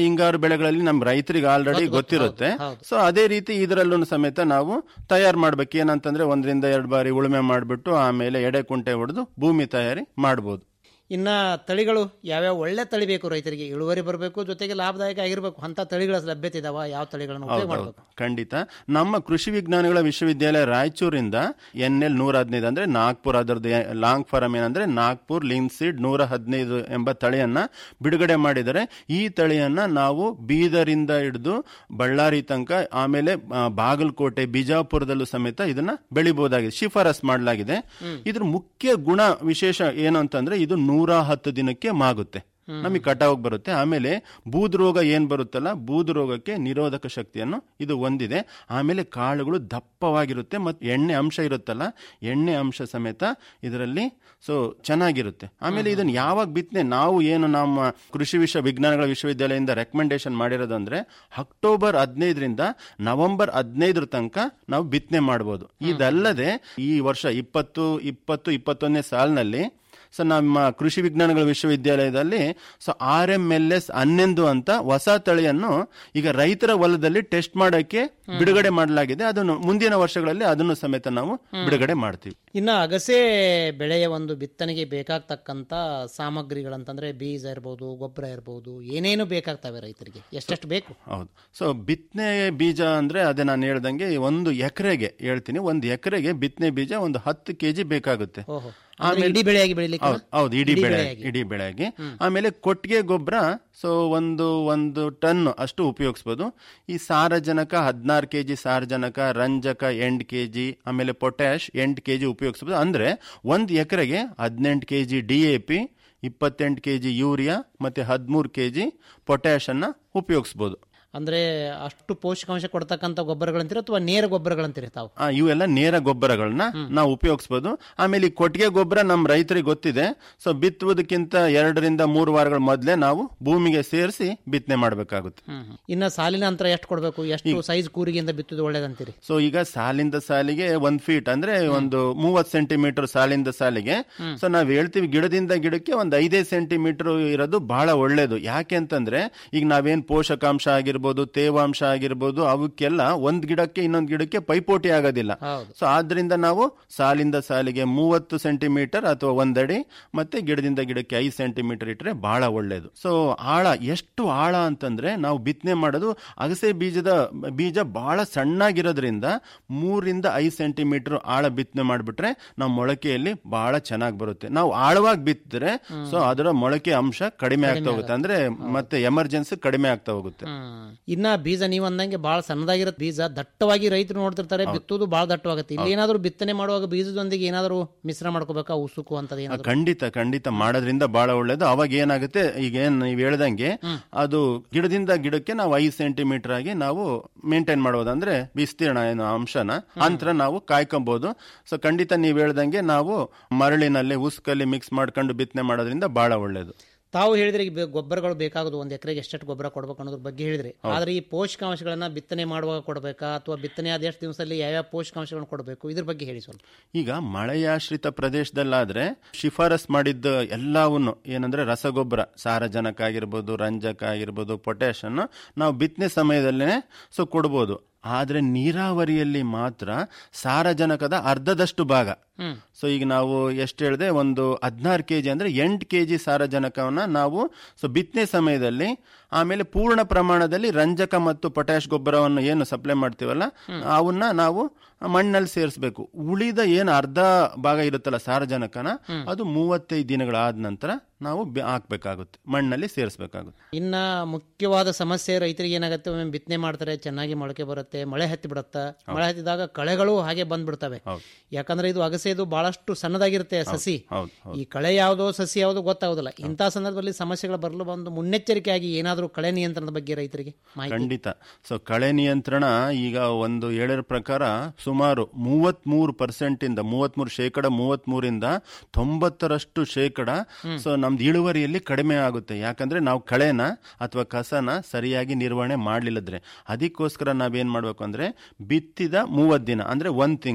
ಬೆಳೆಗಳಲ್ಲಿ ನಮ್ಮ ರೈತರಿಗೆ ಆಲ್ರೆಡಿ ಗೊತ್ತು, ಗೊತ್ತು, ಗೊತ್ತಿರುತ್ತೆ ಹೌದು, ಹೌದು. ಸೊ ಅದೇ ರೀತಿ ಇದರಲ್ಲೂ ಸಮೇತ ನಾವು ತಯಾರು ಮಾಡ್ಬೇಕು ಏನಂತಂದ್ರೆ ಒಂದರಿಂದ ಎರಡು ಬಾರಿ ಉಳುಮೆ ಮಾಡಿಬಿಟ್ಟು ಆಮೇಲೆ ಎಡೆ ಕುಂಟೆ ಹೊಡೆದು ಭೂಮಿ ತಯಾರಿ ಮಾಡ್ಬೋದು ಇನ್ನ ತಳಿಗಳು ಯಾವ್ಯಾವ ಒಳ್ಳೆ ತಳಿ ಬೇಕು ರೈತರಿಗೆ ಇಳುವರಿ ಬರಬೇಕು ಜೊತೆಗೆ ಲಾಭದಾಯಕ ಆಗಿರ್ಬೇಕು ಅಂತ ತಳಿಗಳ ಲಭ್ಯತೆ ಇದಾವ ಯಾವ ತಳಿಗಳನ್ನು ಉಪಯೋಗ ಹೌದೌದು ಮಾಡಬೇಕು ಖಂಡಿತ ನಮ್ಮ ಕೃಷಿ ವಿಜ್ಞಾನಗಳ ವಿಶ್ವವಿದ್ಯಾಲಯ ರಾಯಚೂರಿಂದ ಎನ್ ಎಲ್ ನೂರ ಹದಿನೈದು ಅಂದ್ರೆ ನಾಗ್ಪುರ್ ಅದರದ್ದು ಲಾಂಗ್ ಫಾರಂ ಏನಂದ್ರೆ ನಾಗ್ಪುರ್ ಲಿನ್ಸೀಡ್ ನೂರ ಹದಿನೈದು ಎಂಬ ತಳಿಯನ್ನ ಬಿಡುಗಡೆ ಮಾಡಿದರೆ ಈ ತಳಿಯನ್ನ ನಾವು ಬೀದರಿಂದ ಹಿಡಿದು ಬಳ್ಳಾರಿ ತನಕ ಆಮೇಲೆ ಆ, ಬಾಗಲಕೋಟೆ ಬಿಜಾಪುರದಲ್ಲೂ ಸಮೇತ ಇದನ್ನ ಬೆಳಿಬಹುದಾಗಿದೆ ಶಿಫಾರಸ್ ಮಾಡಲಾಗಿದೆ ಇದ್ರ ಮುಖ್ಯ ಗುಣ ವಿಶೇಷ ಏನು ಅಂತಂದ್ರೆ ಇದು ನೂರ ಹತ್ತು ದಿನಕ್ಕೆ ಮಾಗುತ್ತೆ ನಮಗೆ ಕಟಾವ್ ಬರುತ್ತೆ ಆಮೇಲೆ ಬೂದ್ ರೋಗ ಏನ್ ಬರುತ್ತಲ್ಲ ಬೂದ್ ರೋಗಕ್ಕೆ ನಿರೋಧಕ ಶಕ್ತಿಯನ್ನು ಇದು ಹೊಂದಿದೆ ಆಮೇಲೆ ಕಾಳುಗಳು ದಪ್ಪವಾಗಿರುತ್ತೆ ಮತ್ತು ಎಣ್ಣೆ ಅಂಶ ಇರುತ್ತಲ್ಲ ಎಣ್ಣೆ ಅಂಶ ಸಮೇತ ಇದರಲ್ಲಿ ಸೊ ಚೆನ್ನಾಗಿರುತ್ತೆ ಆಮೇಲೆ ಇದನ್ನ ಯಾವಾಗ ಬಿತ್ತನೆ ನಾವು ಏನು ನಮ್ಮ ಕೃಷಿ ವಿಶ್ವ ವಿಜ್ಞಾನಗಳ ವಿಶ್ವವಿದ್ಯಾಲಯದಿಂದ ರೆಕಮೆಂಡೇಶನ್ ಮಾಡಿರೋದು ಅಂದ್ರೆ ಅಕ್ಟೋಬರ್ ಹದಿನೈದರಿಂದ ನವೆಂಬರ್ ಹದಿನೈದರ ತನಕ ನಾವು ಬಿತ್ತನೆ ಮಾಡ್ಬೋದು ಇದಲ್ಲದೆ ಈ ವರ್ಷ ಇಪ್ಪತ್ತು ಇಪ್ಪತ್ತು ಇಪ್ಪತ್ತೊಂದನೇ ಸಾಲಿನಲ್ಲಿ ಸೊ ನಮ್ಮ ಕೃಷಿ ವಿಜ್ಞಾನಗಳ ವಿಶ್ವವಿದ್ಯಾಲಯದಲ್ಲಿ so R M L S ಹನ್ನೊಂದು ಅಂತ ಹೊಸ ತಳಿಯನ್ನು ಈಗ ರೈತರ ಹೊಲದಲ್ಲಿ ಟೆಸ್ಟ್ ಮಾಡಕ್ಕೆ ಬಿಡುಗಡೆ ಮಾಡಲಾಗಿದೆ ಅದನ್ನು ಮುಂದಿನ ವರ್ಷಗಳಲ್ಲಿ ಅದನ್ನು ಸಮೇತ ನಾವು ಬಿಡುಗಡೆ ಮಾಡ್ತೀವಿ ಇನ್ನ ಅಗಸೆ ಬೆಳೆಯ ಒಂದು ಬಿತ್ತನೆಗೆ ಬೇಕಾಗ್ತಕ್ಕಂತ ಸಾಮಗ್ರಿಗಳಂತಂದ್ರೆ ಬೀಜ ಇರ್ಬೋದು ಗೊಬ್ಬರ ಇರ್ಬೋದು ಏನೇನು ಬೇಕಾಗ್ತವೆ ರೈತರಿಗೆ ಎಷ್ಟೆಷ್ಟು ಬೇಕು ಹೌದು ಸೊ ಬಿತ್ತನೆ ಬೀಜ ಅಂದ್ರೆ ಅದೇ ನಾನು ಹೇಳ್ದಂಗೆ ಒಂದು ಎಕರೆಗೆ ಹೇಳ್ತೀನಿ ಒಂದು ಎಕರೆಗೆ ಬಿತ್ತನೆ ಬೀಜ ಒಂದು ಹತ್ತು ಕೆಜಿ ಬೇಕಾಗುತ್ತೆ ಓಹೋ ಅಂದ್ರೆ ಇಡೀ ಬೆಳೆಯಾಗಿ ಬೆಳಿಲಿಕ್ಕೆ ಹೌದು, ಹೌದು ಇಡೀ ಇಡೀ ಬೆಳೆ ಬೆಳೆಯಾಗಿ. ಇಡೀ ಬೆಳೆಗೆ ಆಮೇಲೆ ಕೊಟ್ಟಿಗೆ ಗೊಬ್ಬರ ಸೊ ಒಂದು ಒಂದು ಟನ್ ಅಷ್ಟು ಉಪಯೋಗಿಸ್ಬೋದು ಈ ಸಾರಜನಕ ಹದಿನಾರು ಕೆ ಜಿ ಸಾರಜನಕ ರಂಜಕ ಎಂಟು ಕೆ ಜಿ ಆಮೇಲೆ ಪೊಟ್ಯಾಶ್ ಎಂಟು ಕೆ ಜಿ ಉಪಯೋಗಿಸ್ಬೋದು ಅಂದ್ರೆ ಒಂದು ಎಕರೆಗೆ ಹದಿನೆಂಟು K G D A P ಇಪ್ಪತ್ತೆಂಟು ಕೆ ಜಿ ಯೂರಿಯಾ ಮತ್ತೆ ಹದಿಮೂರು ಕೆ ಜಿ ಪೊಟ್ಯಾಶ್ ಅನ್ನ ಉಪಯೋಗಿಸ್ಬೋದು ಅಂದ್ರೆ ಅಷ್ಟು ಪೋಷಕಾಂಶ ಕೊಡ್ತಕ್ಕಂಥ ಗೊಬ್ಬರಗಳಂತೀರ ಅಥವಾ ನೇರ ಗೊಬ್ಬರಗಳಂತೀರಿ ತಾವು ಆ, ಇವೆಲ್ಲ ನೇರ ಗೊಬ್ಬರಗಳನ್ನ ನಾವು ಉಪಯೋಗಿಸ್ಬೋದು ಆಮೇಲೆ ಈ ಕೊಟ್ಟಿಗೆ ಗೊಬ್ಬರ ನಮ್ಮ ರೈತರಿಗೆ ಗೊತ್ತಿದೆ ಸೊ ಬಿತ್ತುವುದಕ್ಕಿಂತ ಎರಡರಿಂದ ಮೂರು ವಾರಗಳ ಮೊದಲೇ ನಾವು ಭೂಮಿಗೆ ಸೇರಿಸಿ ಬಿತ್ತನೆ ಮಾಡಬೇಕಾಗುತ್ತೆ ಇನ್ನ ಸಾಲಿನ ಅಂತರ ಎಷ್ಟು ಕೊಡಬೇಕು ಎಷ್ಟು ಸೈಜ್ ಕೂರಿಗೆಯಿಂದ ಬಿತ್ತುದು ಒಳ್ಳೇದಂತೀರಿ ಸೊ ಈಗ ಸಾಲಿಂದ ಸಾಲಿಗೆ ಒಂದ್ ಫೀಟ್ ಅಂದ್ರೆ ಒಂದು ಮೂವತ್ ಸೆಂಟಿಮೀಟರ್ ಸಾಲಿಂದ ಸಾಲಿಗೆ ಸೊ ನಾವ್ ಹೇಳ್ತೀವಿ ಗಿಡದಿಂದ ಗಿಡಕ್ಕೆ ಒಂದ್ ಐದೇ ಸೆಂಟಿಮೀಟರ್ ಇರೋದು ಬಹಳ ಒಳ್ಳೇದು ಯಾಕೆ ಅಂತಂದ್ರೆ ಈಗ ನಾವೇನ್ ಪೋಷಕಾಂಶ ಆಗಿರ್ಬೋದು ತೇವಾಂಶ ಆಗಿರ್ಬೋದು ಅವಕ್ಕೆಲ್ಲ ಒಂದ್ ಗಿಡಕ್ಕೆ ಇನ್ನೊಂದ್ ಗಿಡಕ್ಕೆ ಪೈಪೋಟಿ ಆಗೋದಿಲ್ಲ ಹೌದು. ಸೊ ಆದ್ರಿಂದ ನಾವು ಸಾಲಿಂದ ಸಾಲಿಗೆ ಮೂವತ್ತು ಸೆಂಟಿಮೀಟರ್ ಅಥವಾ ಒಂದಡಿ ಮತ್ತೆ ಗಿಡದಿಂದ ಗಿಡಕ್ಕೆ ಐದು ಸೆಂಟಿಮೀಟರ್ ಇಟ್ಟರೆ ಬಹಳ ಒಳ್ಳೇದು ಸೊ ಆಳ ಎಷ್ಟು ಆಳ ಅಂತಂದ್ರೆ ನಾವು ಬಿತ್ತನೆ ಮಾಡೋದು ಅಗಸೆ ಬೀಜದ ಬೀಜ ಬಹಳ ಸಣ್ಣಾಗಿರೋದ್ರಿಂದ ಮೂರಿಂದ ಐದು ಸೆಂಟಿಮೀಟರ್ ಆಳ ಬಿತ್ತನೆ ಮಾಡಿಬಿಟ್ರೆ ನಮ್ಮ ಮೊಳಕೆಯಲ್ಲಿ ಬಹಳ ಚೆನ್ನಾಗಿ ಬರುತ್ತೆ ನಾವು ಆಳವಾಗಿ ಬಿತ್ತಿದ್ರೆ ಸೊ ಅದರ ಮೊಳಕೆ ಅಂಶ ಕಡಿಮೆ ಆಗ್ತಾ ಹೋಗುತ್ತೆ ಅಂದ್ರೆ ಮತ್ತೆ ಎಮರ್ಜೆನ್ಸಿ ಕಡಿಮೆ ಆಗ್ತಾ ಹೋಗುತ್ತೆ ಇನ್ನ ಬೀಜ ನೀವು ಅಂದಂಗೆ ಬಹಳ ಸಣ್ಣದಾಗಿರೋ ಬೀಜ ದಟ್ಟವಾಗಿ ರೈತರು ನೋಡ್ತಿರ್ತಾರೆ ಬಿತ್ತುವುದು ಬಹಳ ದಟ್ಟವಾಗುತ್ತೆ ಇಲ್ಲಿ ಏನಾದ್ರು ಬಿತ್ತನೆ ಮಾಡುವಾಗ ಬೀಜದೊಂದಿಗೆ ಏನಾದ್ರು ಮಿಶ್ರ ಮಾಡ್ಕೋಬೇಕಾ ಉಸುಕು ಅಂತದ ಏನಾದ್ರು ಖಂಡಿತ ಖಂಡಿತ ಮಾಡೋದ್ರಿಂದ ಬಹಳ ಒಳ್ಳೇದು ಅವಾಗ ಏನಾಗುತ್ತೆ ಈಗ ಏನ್ ನೀವು ಹೇಳ್ದಂಗೆ ಅದು ಗಿಡದಿಂದ ಗಿಡಕ್ಕೆ ನಾವು ಐದು ಸೆಂಟಿಮೀಟರ್ ಆಗಿ ನಾವು ಮೇಂಟೈನ್ ಮಾಡೋದು ಅಂದ್ರೆ ವಿಸ್ತೀರ್ಣ ಏನು ಅಂಶನ ಅಂತರ ನಾವು ಕಾಯ್ಕೊಬಹುದು ಸೊ ಖಂಡಿತ ನೀವು ಹೇಳ್ದಂಗೆ ನಾವು ಮರಳಿನಲ್ಲಿ ಉಸ್ಕಲ್ಲಿ ಮಿಕ್ಸ್ ಮಾಡ್ಕೊಂಡು ಬಿತ್ತನೆ ಮಾಡೋದ್ರಿಂದ ಬಹಳ ಒಳ್ಳೇದು ತಾವು ಹೇಳಿದ್ರೆ ಈಗ ಬೆ- ಗೊಬ್ಬರಗಳು ಬೇಕಾಗೋದು ಒಂದ್ ಎಕರೆಗೆ ಎಷ್ಟೆಷ್ಟು ಗೊಬ್ಬರ ಕೊಡ್ಬೇಕು ಅನ್ನೋದ್ರ ಬಗ್ಗೆ ಹೇಳಿದ್ರೆ ಆದ್ರೆ ಈ ಪೋಷಕಾಂಶಗಳನ್ನ ಬಿತ್ತನೆ ಮಾಡುವಾಗ ಕೊಡಬೇಕಾ ಅಥವಾ ಬಿತ್ತನೆ ಆದ ಎಷ್ಟು ದಿವಸದಲ್ಲಿ ಯಾವ್ಯಾವ ಪೋಷಕಾಂಶಗಳನ್ನ ಕೊಡಬೇಕು ಇದ್ರ ಬಗ್ಗೆ ಹೇಳಿ ಸ್ವಲ್ಪ ಈಗ ಮಳೆಯಾಶ್ರಿತ ಪ್ರದೇಶದಲ್ಲಾದ್ರೆ ಶಿಫಾರಸ್ ಮಾಡಿದ್ದ ಎಲ್ಲವನ್ನು ಏನಂದ್ರೆ ರಸಗೊಬ್ಬರ ಸಾರಜನಕ ಆಗಿರ್ಬೋದು ರಂಜಕ ಆಗಿರ್ಬೋದು ಪೊಟ್ಯಾಶ್ ಅನ್ನು ನಾವು ಬಿತ್ತನೆ ಸಮಯದಲ್ಲೇ ಸೊ ಕೊಡ್ಬೋದು ಆದ್ರೆ ನೀರಾವರಿಯಲ್ಲಿ ಮಾತ್ರ ಸಾರಜನಕದ ಅರ್ಧದಷ್ಟು ಭಾಗ ಸೊ ಈಗ ನಾವು ಎಷ್ಟು ಹೇಳಿದೆ ಒಂದು ಹದಿನಾರು ಕೆ ಜಿ ಅಂದ್ರೆ ಎಂಟು ಕೆ ಜಿ ಸಾರಜನಕವನ್ನ ನಾವು ಸೊ ಬಿತ್ತನೆ ಸಮಯದಲ್ಲಿ ಆಮೇಲೆ ಪೂರ್ಣ ಪ್ರಮಾಣದಲ್ಲಿ ರಂಜಕ ಮತ್ತು ಪೊಟ್ಯಾಶ್ ಗೊಬ್ಬರವನ್ನು ಏನು ಸಪ್ಲೈ ಮಾಡ್ತೀವಲ್ಲ ಅವನ್ನ ನಾವು ಮಣ್ಣಲ್ಲಿ ಸೇರಿಸಬೇಕು ಉಳಿದ ಏನು ಅರ್ಧ ಭಾಗ ಇರುತ್ತಲ್ಲ ಸಾರಜನಕನ ಅದು ಮೂವತ್ತೈದು ದಿನಗಳಾದ ನಂತರ ನಾವು ಬೆ- ಹಾಕ್ಬೇಕಾಗುತ್ತೆ ಮಣ್ಣಲ್ಲಿ ಸೇರಿಸಬೇಕಾಗುತ್ತೆ ಇನ್ನ ಮುಖ್ಯವಾದ ಸಮಸ್ಯೆ ರೈತರಿಗೆ ಏನಾಗುತ್ತೆ ಒಮ್ಮೆ ಬಿತ್ತನೆ ಮಾಡ್ತಾರೆ ಚೆನ್ನಾಗಿ ಮೊಳಕೆ ಬರುತ್ತೆ ಮಳೆ ಹತ್ತಿ ಬಿಡುತ್ತೆ ಮಳೆ ಹತ್ತಿದಾಗ ಕಳೆಗಳು ಹಾಗೆ ಬಂದ್ಬಿಡ್ತವೆ ಯಾಕಂದ್ರೆ ಇದು ಅಗಸೆದು ಬಹಳಷ್ಟು ಸಣ್ಣದಾಗಿರುತ್ತೆ ಸಸಿ ಹೌದು ಹೌದು ಈ ಕಳೆ ಯಾವುದೋ ಸಸಿ ಯಾವುದೋ ಗೊತ್ತಾಗೋದಿಲ್ಲ ಇಂಥ ಸಂದರ್ಭದಲ್ಲಿ ಸಮಸ್ಯೆಗಳು ಬರಲು ಬಂದು ಮುನ್ನೆಚ್ಚರಿಕೆಯಾಗಿ ಏನಾದರೂ ಕಳೆ ನಿಯಂತ್ರಣದ ಬಗ್ಗೆ ರೈತರಿಗೆ ಮಾಹಿತಿ ಖಂಡಿತ ಸೊ ಕಳೆ ನಿಯಂತ್ರಣ ಈಗ ಒಂದು ಏಳರ ಪ್ರಕಾರ ಸುಮಾರು ಮೂವತ್ಮೂರು ಪರ್ಸೆಂಟ್ ಇಂದ ಮೂವತ್ಮೂರು ಶೇಕಡ ಮೂವತ್ಮೂರಿಂದ ತೊಂಬತ್ತರಷ್ಟು ಶೇಕಡ ಸೊ ನಮ್ದು ಇಳುವರಿಯಲ್ಲಿ ಕಡಿಮೆ ಆಗುತ್ತೆ ಯಾಕಂದ್ರೆ ನಾವು ಕಳೆನ ಅಥವಾ ಕಸನ ಸರಿಯಾಗಿ ನಿರ್ವಹಣೆ ಮಾಡ್ಲಿಲ್ಲದ್ರೆ ಅದಕ್ಕೋಸ್ಕರ ನಾವೇನ್ ಮಾಡ್ಬೇಕು ಅಂದ್ರೆ ಬಿತ್ತಿದ ಮೂವತ್ ದಿನ ಅಂದ್ರೆ ಒಂದ್ ತಿಂಗಳು